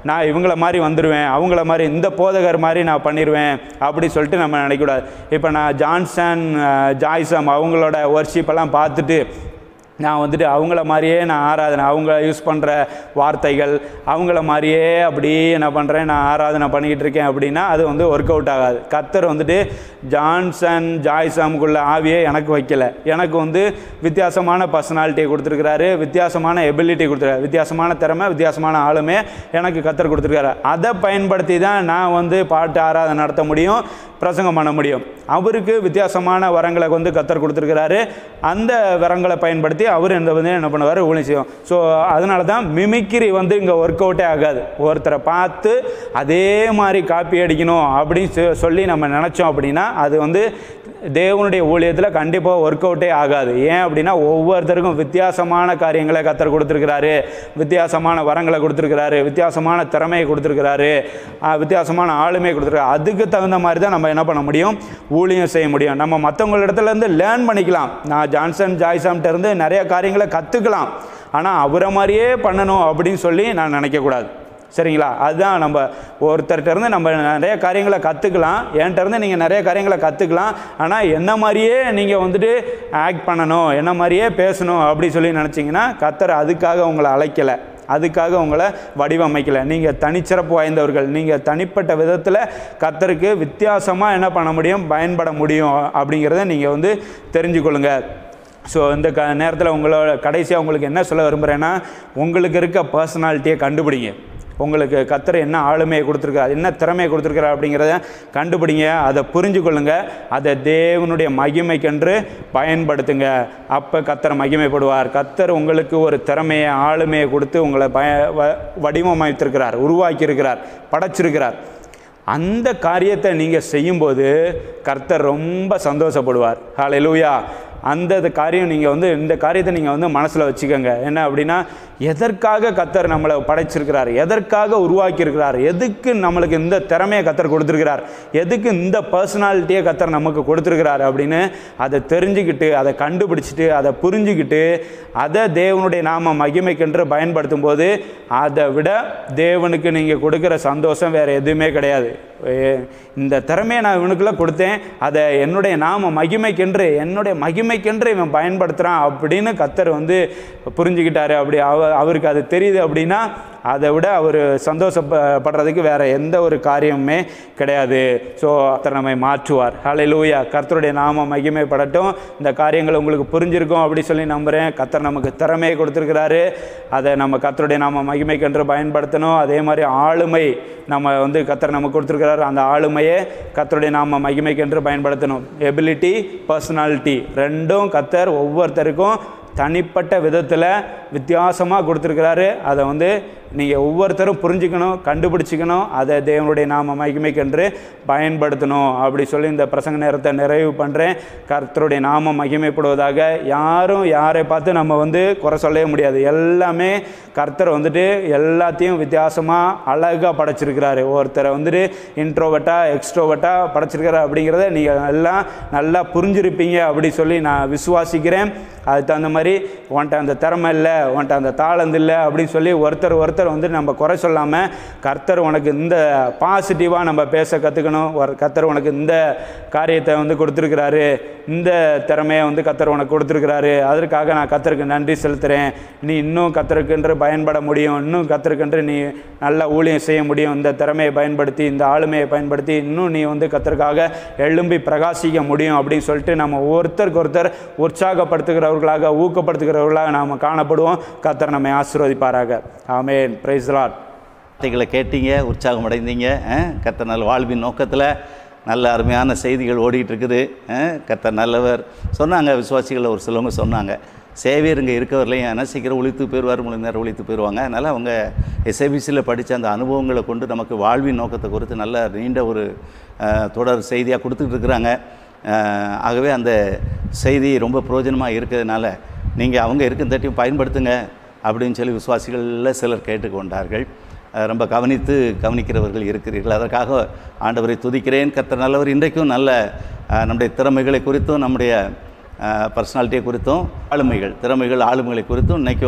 நான் இவங்கள மாதிரி வந்துடுவேன் அவங்கள மாதிரி இந்த போதகர் மாதிரி நான் பண்ணிடுவேன் அப்படி சொல்லிட்டு நம்ம நினைக்கக்கூடாது இப்போ நான் ஜான்சன் அஹ், ஜாய்சம் அவங்களோட ஒர்ஷிப் எல்லாம் பார்த்துட்டு நான் வந்துட்டு அவங்கள மாதிரியே நான் ஆராதனை அவங்க யூஸ் பண்ணுற வார்த்தைகள் அவங்கள மாதிரியே அப்படியே என்ன பண்ணுறேன் நான் ஆராதனை பண்ணிக்கிட்டு இருக்கேன் அப்படின்னா அது வந்து ஒர்க் அவுட் ஆகாது கத்தர் வந்துட்டு ஜான்சன் ஜாய்சாமுக்குள்ள ஆவியே எனக்கு வைக்கல எனக்கு வந்து வித்தியாசமான பர்சனாலிட்டியை கொடுத்துருக்கிறாரு வித்தியாசமான எபிலிட்டி கொடுத்துருக்காரு வித்தியாசமான திறமை வித்தியாசமான ஆளுமே எனக்கு கத்தர் கொடுத்துருக்காரு அதை பயன்படுத்தி தான் நான் வந்து பாட்டு ஆராதனை நடத்த முடியும் பிரசங்கம் பண்ண முடியும் அவருக்கு வித்தியாசமான வரங்களை வந்து கத்தர் கொடுத்துருக்கிறாரு அந்த வரங்களை பயன்படுத்தி அவர் இந்த வந்து என்ன பண்ணுவார் ஊழியம் செய்யும் ஸோ அதனால தான் மிமிக்ரி வந்து இங்கே ஒர்க் அவுட்டே ஆகாது ஒருத்தரை பார்த்து அதே மாதிரி காப்பி அடிக்கணும் அப்படின்னு சொ- சொல்லி நம்ம நினச்சோம் அப்படின்னா அது வந்து தேவனுடைய ஊழியத்தில் கண்டிப்பாக ஒர்க் அவுட்டே ஆகாது ஏன் அப்படின்னா ஒவ்வொருத்தருக்கும் வித்தியாசமான காரியங்களை கத்தர் கொடுத்துருக்கிறாரு வித்தியாசமான வரங்களை கொடுத்துருக்கிறாரு வித்தியாசமான திறமையை கொடுத்துருக்கிறாரு ஆஹ், வித்தியாசமான ஆளுமையை கொடுத்துருக்காரு அதுக்கு தகுந்த மாதிரி தான் நம்ம என்ன பண்ண முடியும் ஊழியம் செய்ய முடியும் நம்ம மற்றவங்களிடத்துல இருந்து லேர்ன் பண்ணிக்கலாம் நான் ஜான்சன் ஜாய்சாம்கிட்ட இருந்து நிறைய காரியங்களை கற்றுக்கலாம் ஆனால் அவரை மாதிரியே பண்ணணும் அப்படின்னு சொல்லி நான் நினைக்கக்கூடாது சரிங்களா அதுதான் நம்ம ஒருத்தர்கிட்ட இருந்து நம்ம நிறைய காரியங்களை கற்றுக்கலாம் என்கிட்ட இருந்து நீங்கள் நிறைய காரியங்களை கற்றுக்கலாம் ஆனால் என்ன மாதிரியே நீங்கள் வந்துட்டு ஆக்ட் பண்ணணும் என்ன மாதிரியே பேசணும் அப்படி சொல்லி நினச்சிங்கன்னா கத்தர் அதுக்காக உங்களை அழைக்கலை அதுக்காக உங்களை வடிவமைக்கலை நீங்கள் தனிச்சிறப்பு வாய்ந்தவர்கள் நீங்கள் தனிப்பட்ட விதத்தில் கத்தருக்கு வித்தியாசமாக என்ன பண்ண முடியும் பயன்பட முடியும் அப்படிங்கிறத நீங்கள் வந்து தெரிஞ்சுக்கொள்ளுங்க ஸோ இந்த க நேரத்தில் உங்களோட கடைசியாக உங்களுக்கு என்ன சொல்ல விரும்புகிறேன்னா உங்களுக்கு இருக்க பர்சனாலிட்டியை கண்டுபிடிங்க உங்களுக்கு கத்தர் என்ன ஆளுமையை கொடுத்துருக்காரு என்ன திறமையை கொடுத்துருக்காரு அப்படிங்கிறத கண்டுபிடிங்க அதை புரிஞ்சு கொள்ளுங்க அதை தேவனுடைய மகிமைக்கென்று பயன்படுத்துங்க அப்போ கத்தர் மகிமைப்படுவார் கத்தர் உங்களுக்கு ஒரு திறமையை ஆளுமையை கொடுத்து உங்களை பய வ- வடிவமைத்திருக்கிறார் உருவாக்கியிருக்கிறார் படைச்சிருக்கிறார் அந்த காரியத்தை நீங்கள் செய்யும்போது கர்த்தர் ரொம்ப சந்தோஷப்படுவார் ஹalleluya அந்த இது காரியம் நீங்கள் வந்து இந்த காரியத்தை நீங்கள் வந்து மனசில் வச்சுக்கோங்க என்ன அப்படின்னா எதற்காக கத்தர் நம்மளை படைச்சிருக்கிறார் எதற்காக உருவாக்கியிருக்கிறார் எதுக்கு நம்மளுக்கு இந்த திறமையை கத்தர் கொடுத்துருக்கிறார் எதுக்கு இந்த பர்சனாலிட்டியை கத்தர் நமக்கு கொடுத்துருக்கிறார் அப்படின்னு அதை தெரிஞ்சுக்கிட்டு அதை கண்டுபிடிச்சிட்டு அதை புரிஞ்சுக்கிட்டு அதை தேவனுடைய நாம மகிமைக்கென்று பயன்படுத்தும் போது அதை விட தேவனுக்கு நீங்கள் கொடுக்குற சந்தோஷம் வேறு எதுவுமே கிடையாது ஏ- இந்த திறமையை நான் இவனுக்குள்ள கொடுத்தேன் அதை என்னுடைய நாம மகிமைக்கென்று என்னுடைய மகிமைக்கென்று இவன் பயன்படுத்துகிறான் அப்படின்னு கத்தர் வந்து புரிஞ்சுக்கிட்டாரு அப்படி அவ அவருக்கு அது தெரியுது அப்படின்னா அதை விட அவர் சந்தோஷப்படுறதுக்கு வேற எந்த ஒரு காரியமுமே கிடையாது ஸோ கர்த்தர் நம்மை மாற்றுவார் ஹalleluya கர்த்தருடைய நாம மகிமைப்படட்டும் இந்த காரியங்கள் உங்களுக்கு புரிஞ்சிருக்கும் அப்படி சொல்லி நம்புகிறேன் கர்த்தர் நமக்கு திறமையை கொடுத்துருக்கிறாரு அதை நம்ம கர்த்தருடைய நாம மகிமைக்கென்று பயன்படுத்தணும் அதே மாதிரி ஆளுமை நம்ம வந்து கர்த்தர் நமக்கு கொடுத்துருக்கிறாரு அந்த ஆளுமையை கர்த்தருடைய நாம மகிமைக்கென்று பயன்படுத்தணும் எபிலிட்டி பர்சனாலிட்டி ரெண்டும் கர்த்தர் ஒவ்வொருத்தருக்கும் தனிப்பட்ட விதத்தில் வித்தியாசமாக கொடுத்துருக்கிறாரு அதை வந்து நீங்கள் ஒவ்வொருத்தரும் புரிஞ்சுக்கணும் கண்டுபிடிச்சிக்கணும் அதை தேவனுடைய நாம மகிமைக்கென்று பயன்படுத்தணும் அப்படி சொல்லி இந்த பிரசங்க நேரத்தை நிறைவு பண்ணுறேன் கர்த்தருடைய நாம மகிமைப்படுவதாக யாரும் யாரை பார்த்து நம்ம வந்து குறை சொல்லவே முடியாது எல்லாமே கர்த்தர் வந்துட்டு எல்லாத்தையும் வித்தியாசமாக அழகாக படைச்சிருக்கிறாரு ஒருத்தரை வந்துட்டு இன்ட்ரோவட்டாக எக்ஸ்ட்ரோவட்டாக படைச்சிருக்கிறார் அப்படிங்கிறத நீங்கள் எல்லாம் நல்லா புரிஞ்சிருப்பீங்க அப்படி சொல்லி நான் விசுவாசிக்கிறேன் அதுக்கு தகுந்த மாதிரி உன்ட்ட அந்த திறமை இல்லை உன்ட்ட அந்த தாளந்து இல்லை அப்படின்னு சொல்லி ஒருத்தர் ஒருத்தர் வந்து நம்ம குறை சொல்லாமல் கர்த்தர் உனக்கு இந்த பாசிட்டிவாக நம்ம பேச கற்றுக்கணும் ஒரு கர்த்தர் உனக்கு இந்த காரியத்தை வந்து கொடுத்துருக்கிறாரு இந்த திறமையை வந்து கர்த்தர் உனக்கு கொடுத்துருக்கிறாரு அதற்காக நான் கர்த்தருக்கு நன்றி செலுத்துகிறேன் நீ இன்னும் கர்த்தருக்கென்று பயன்பட முடியும் இன்னும் கர்த்தருக்கென்று நீ நல்ல ஊழியம் செய்ய முடியும் இந்த திறமையை பயன்படுத்தி இந்த ஆளுமையை பயன்படுத்தி இன்னும் நீ வந்து கர்த்தருக்காக எழும்பி பிரகாசிக்க முடியும் அப்படின்னு சொல்லிட்டு நம்ம ஒருத்தருக்கு ஒருத்தர் உற்சாகப்படுத்துகிறவர்களாக ஊக்கப்படுத்துகிறவர்களாக நாம் காணப்படுவோம் கர்த்தர் நம்மை ஆசீர்வதிப்பாராக ஆமென் பிரைஸ் லார்ட் வார்த்தைகளை கேட்டீங்க உற்சாகம் அடைந்தீங்க கத்த நல்ல வாழ்வின் நோக்கத்தில் நல்ல அருமையான செய்திகள் ஓடிட்டு இருக்குது கத்த நல்லவர் சொன்னாங்க விசுவாசிகளில் ஒரு சிலவங்க சொன்னாங்க சேவியர் இங்கே இருக்கவர்களையும் என்ன சீக்கிரம் ஒழித்து போயிடுவார் முழு நேரம் ஒழித்து போயிடுவாங்க அதனால் அவங்க எஸ்ஐபிசியில் படித்த அந்த அனுபவங்களை கொண்டு நமக்கு வாழ்வின் நோக்கத்தை குறித்து நல்ல நீண்ட ஒரு அஹ், தொடர் செய்தியாக கொடுத்துட்டு இருக்கிறாங்க அஹ், ஆகவே அந்த செய்தி ரொம்ப பிரயோஜனமாக இருக்கிறதுனால நீங்கள் அவங்க இருக்கும் தட்டியும் பயன்படுத்துங்க அப்படின்னு சொல்லி விசுவாசிகளில் சிலர் கேட்டுக்கொண்டார்கள் அஹ் ரொம்ப கவனித்து கவனிக்கிறவர்கள் இருக்கிறீர்கள் அதற்காக ஆண்டவரை துதிக்கிறேன் கர்த்தர் நல்லவர் இன்றைக்கும் நல்ல அஹ், நம்முடைய திறமைகளை குறித்தும் நம்முடைய பர்சனாலிட்டியை குறித்தும் ஆளுமைகள் திறமைகள் ஆளுமைகளை குறித்தும் இன்றைக்கும்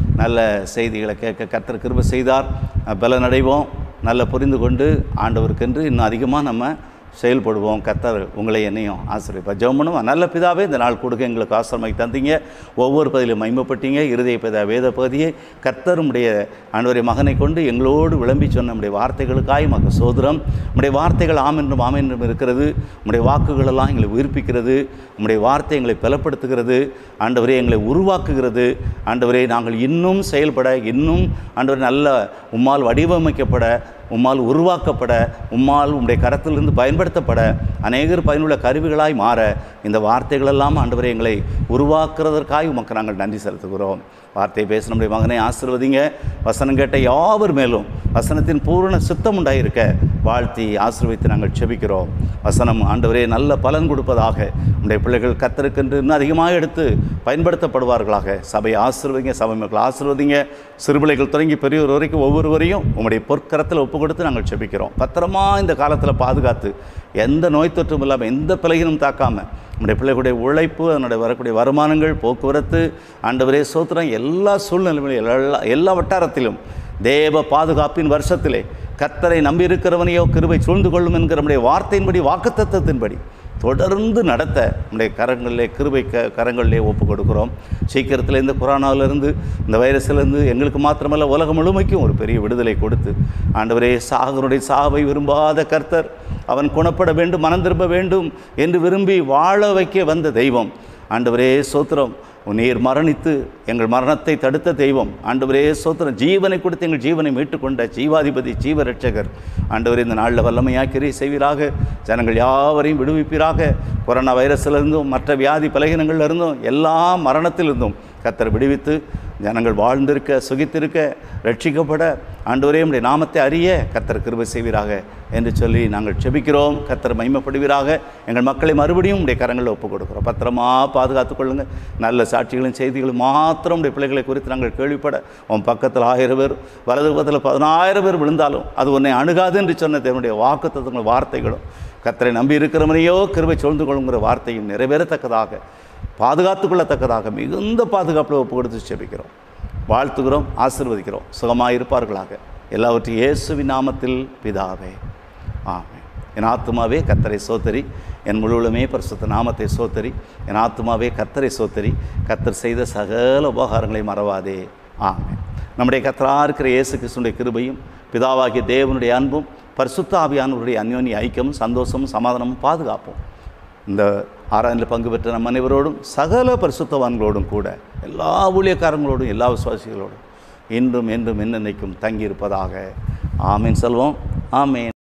நல்ல செய்திகளை கேட்க கர்த்தர் கிருபை செய்தார் பலனடைவோம் நல்ல புரிந்து கொண்டு ஆண்டவருக்கென்று இன்னும் அதிகமாக நம்ம செயல்படுவோம் கர்த்தர் உங்களை என்னையும் ஆசிரியப்பா ஜெபம் பண்ணுவோம் நல்ல பிதாவே இந்த நாள் கொடுக்க எங்களுக்கு ஆசிரமை தந்தீங்க ஒவ்வொரு பதிலும் மைமப்பட்டீங்க இருதய பிதா வேத பகுதியை கர்த்தர் உடைய ஆண்டவரை மகனை கொண்டு எங்களோடு விளம்பி சொன்ன நம்முடைய வார்த்தைகளுக்காய் மக்க சோதரம் நம்முடைய வார்த்தைகள் ஆம் என்றும் ஆம் என்றும் இருக்கிறது நம்முடைய வாக்குகளெல்லாம் எங்களை உயிர்ப்பிக்கிறது நம்முடைய வார்த்தை எங்களை பலப்படுத்துகிறது ஆண்டவரே எங்களை உருவாக்குகிறது ஆண்டவரே நாங்கள் இன்னும் செயல்பட இன்னும் ஆண்டவரே நல்ல உம்மால் வடிவமைக்கப்பட உம்மால் உருவாக்கப்பட உம்மால் உம்முடைய கரத்திலிருந்து பயன்படுத்தப்பட அநேகர் பயனுள்ள கருவிகளாய் மாற இந்த வார்த்தைகளெல்லாம் ஆண்டவரே எங்களை உருவாக்குறதற்காக உமக்கு நாங்கள் நன்றி செலுத்துகிறோம் வார்த்தை பேச நம்முடைய மகனை ஆசிர்வதிங்க வசனம் கேட்ட யாவர் மேலும் வசனத்தின் பூரண சுத்தம் உண்டாயிருக்க வாழ்த்தி ஆசீர்வதித்து நாங்கள் செபிக்கிறோம் வசனம் ஆண்டவரே நல்ல பலன் கொடுப்பதாக நம்முடைய பிள்ளைகள் கத்தருக்கென்று இன்னும் அதிகமாக எடுத்து பயன்படுத்தப்படுவார்களாக சபை ஆசீர்வதிங்க சபை மக்கள் ஆசீர்வதிங்க சிறுபிள்ளைகள் தொடங்கி பெரியவர் வரைக்கும் ஒவ்வொருவரையும் உங்களுடைய பொற்கரத்தில் ஒப்பு கொடுத்து நாங்கள் செபிக்கிறோம் பத்திரமா இந்த காலத்தில் பாதுகாத்து எந்த நோய் தொற்றும் இல்லாமல் எந்த பிள்ளைகளும் தாக்காமல் நம்முடைய பிள்ளைகளுடைய உழைப்பு அதனுடைய வரக்கூடிய வருமானங்கள் போக்குவரத்து ஆண்டவரே சோத்திரம் எல்லா சூழ்நிலைகளிலும் எல்லா எல்லா வட்டாரத்திலும் தேவ பாதுகாப்பின் வருஷத்திலே கர்த்தரை நம்பியிருக்கிறவனையோ கிருபை சூழ்ந்து கொள்ளும் என்கிற நம்முடைய வார்த்தையின்படி வாக்குத்தத்தத்தின்படி தொடர்ந்து நடத்த நம்முடைய கரங்களிலே கிருபை க கரங்களிலே ஒப்பு கொடுக்குறோம் சீக்கிரத்தில் இந்த கொரோனாவிலிருந்து இந்த வைரஸிலிருந்து எங்களுக்கு மாத்திரமல்ல உலகம் முழுமைக்கும் ஒரு பெரிய விடுதலை கொடுத்து ஆண்டவரே சாகருடைய சாவை விரும்பாத கர்த்தர் அவன் குணப்பட வேண்டும் மனம் திரும்ப வேண்டும் என்று விரும்பி வாழ வைக்க வந்த தெய்வம் ஆண்டவரே சோத்திரம் நீர் மரணித்து எங்கள் மரணத்தை தடுத்த தெய்வம் ஆண்டவரே சோத்திரம் ஜீவனை கொடுத்து எங்கள் ஜீவனை மீட்டுக்கொண்ட ஜீவாதிபதி ஜீவரட்சகர் ஆண்டவரே இந்த நாளில் வல்லமையாக்கிரி செய்வீராக ஜனங்கள் யாவரையும் விடுவிப்பீராக கொரோனா வைரஸிலிருந்தும் மற்ற வியாதி பலகீனங்கள்ல இருந்தும் எல்லா மரணத்திலிருந்தும் கத்தர் விடுவித்து ஜனங்கள் வாழ்ந்திருக்க சுகித்திருக்க ரட்சிக்கப்பட ஆண்டவரே உடைய நாமத்தை அறிய கத்தர் கிருபை செய்வீராக என்று சொல்லி நாங்கள் செபிக்கிறோம் கத்தர் மகிமைப்படுவீராக எங்கள் மக்களை மறுபடியும் உடைய கரங்களில் ஒப்புக் கொடுக்குறோம் பத்திரமா பாதுகாத்துக் கொள்ளுங்க நல்ல சாட்சிகளும் செய்திகளும் மாத்திரம் உடைய பிள்ளைகளை குறித்து நாங்கள் கேள்விப்பட உன் பக்கத்தில் ஆயிரம் பேர் வலது பக்கத்தில் பதினாயிரம் பேர் விழுந்தாலும் அது உன்னை அணுகாது என்று சொன்ன தேவனுடைய வாக்குத்தத்தங்கள் வார்த்தைகளும் கத்தரை நம்பி இருக்கிறவனையோ கிருபை சூழ்ந்து கொள்ளுங்கிற வார்த்தையும் நிறைவேறத்தக்கதாக பாதுகாத்துக் கொள்ளத்தக்கதாக மிகுந்த பாதுகாப்பில் ஒப்பு கொடுத்து செபிக்கிறோம் வாழ்த்துகிறோம் ஆசீர்வதிக்கிறோம் சுகமாக இருப்பார்களாக எல்லாவற்றையும் இயேசுவின் நாமத்தில் பிதாவே ஆமென் என் ஆத்துமாவே கத்தரை சோத்தரி என் முழுவலுமே பரிசுத்த நாமத்தை சோத்தரி என் ஆத்துமாவே கத்தரை சோத்தரி கத்தர் செய்த சகல உபகாரங்களை மறவாதே ஆமென் நம்முடைய கத்தரா இருக்கிற இயேசு கிறிஸ்துடைய கிருபையும் பிதாவாகிய தேவனுடைய அன்பும் பரிசுத்த ஆவியானவருடைய அந்யோன்ய ஐக்கியமும் சந்தோஷமும் சமாதானமும் பாதுகாப்போம் இந்த ஆராய்ச்சியில் பங்கு பெற்ற நம் அனைவரோடும் சகல பரிசுத்தவான்களோடும் கூட எல்லா ஊழியக்காரங்களோடும் எல்லா விசுவாசிகளோடும் இன்றும் என்றும் என்னென்னைக்கும் தங்கியிருப்பதாக ஆமீன் செல்வோம் ஆமீன்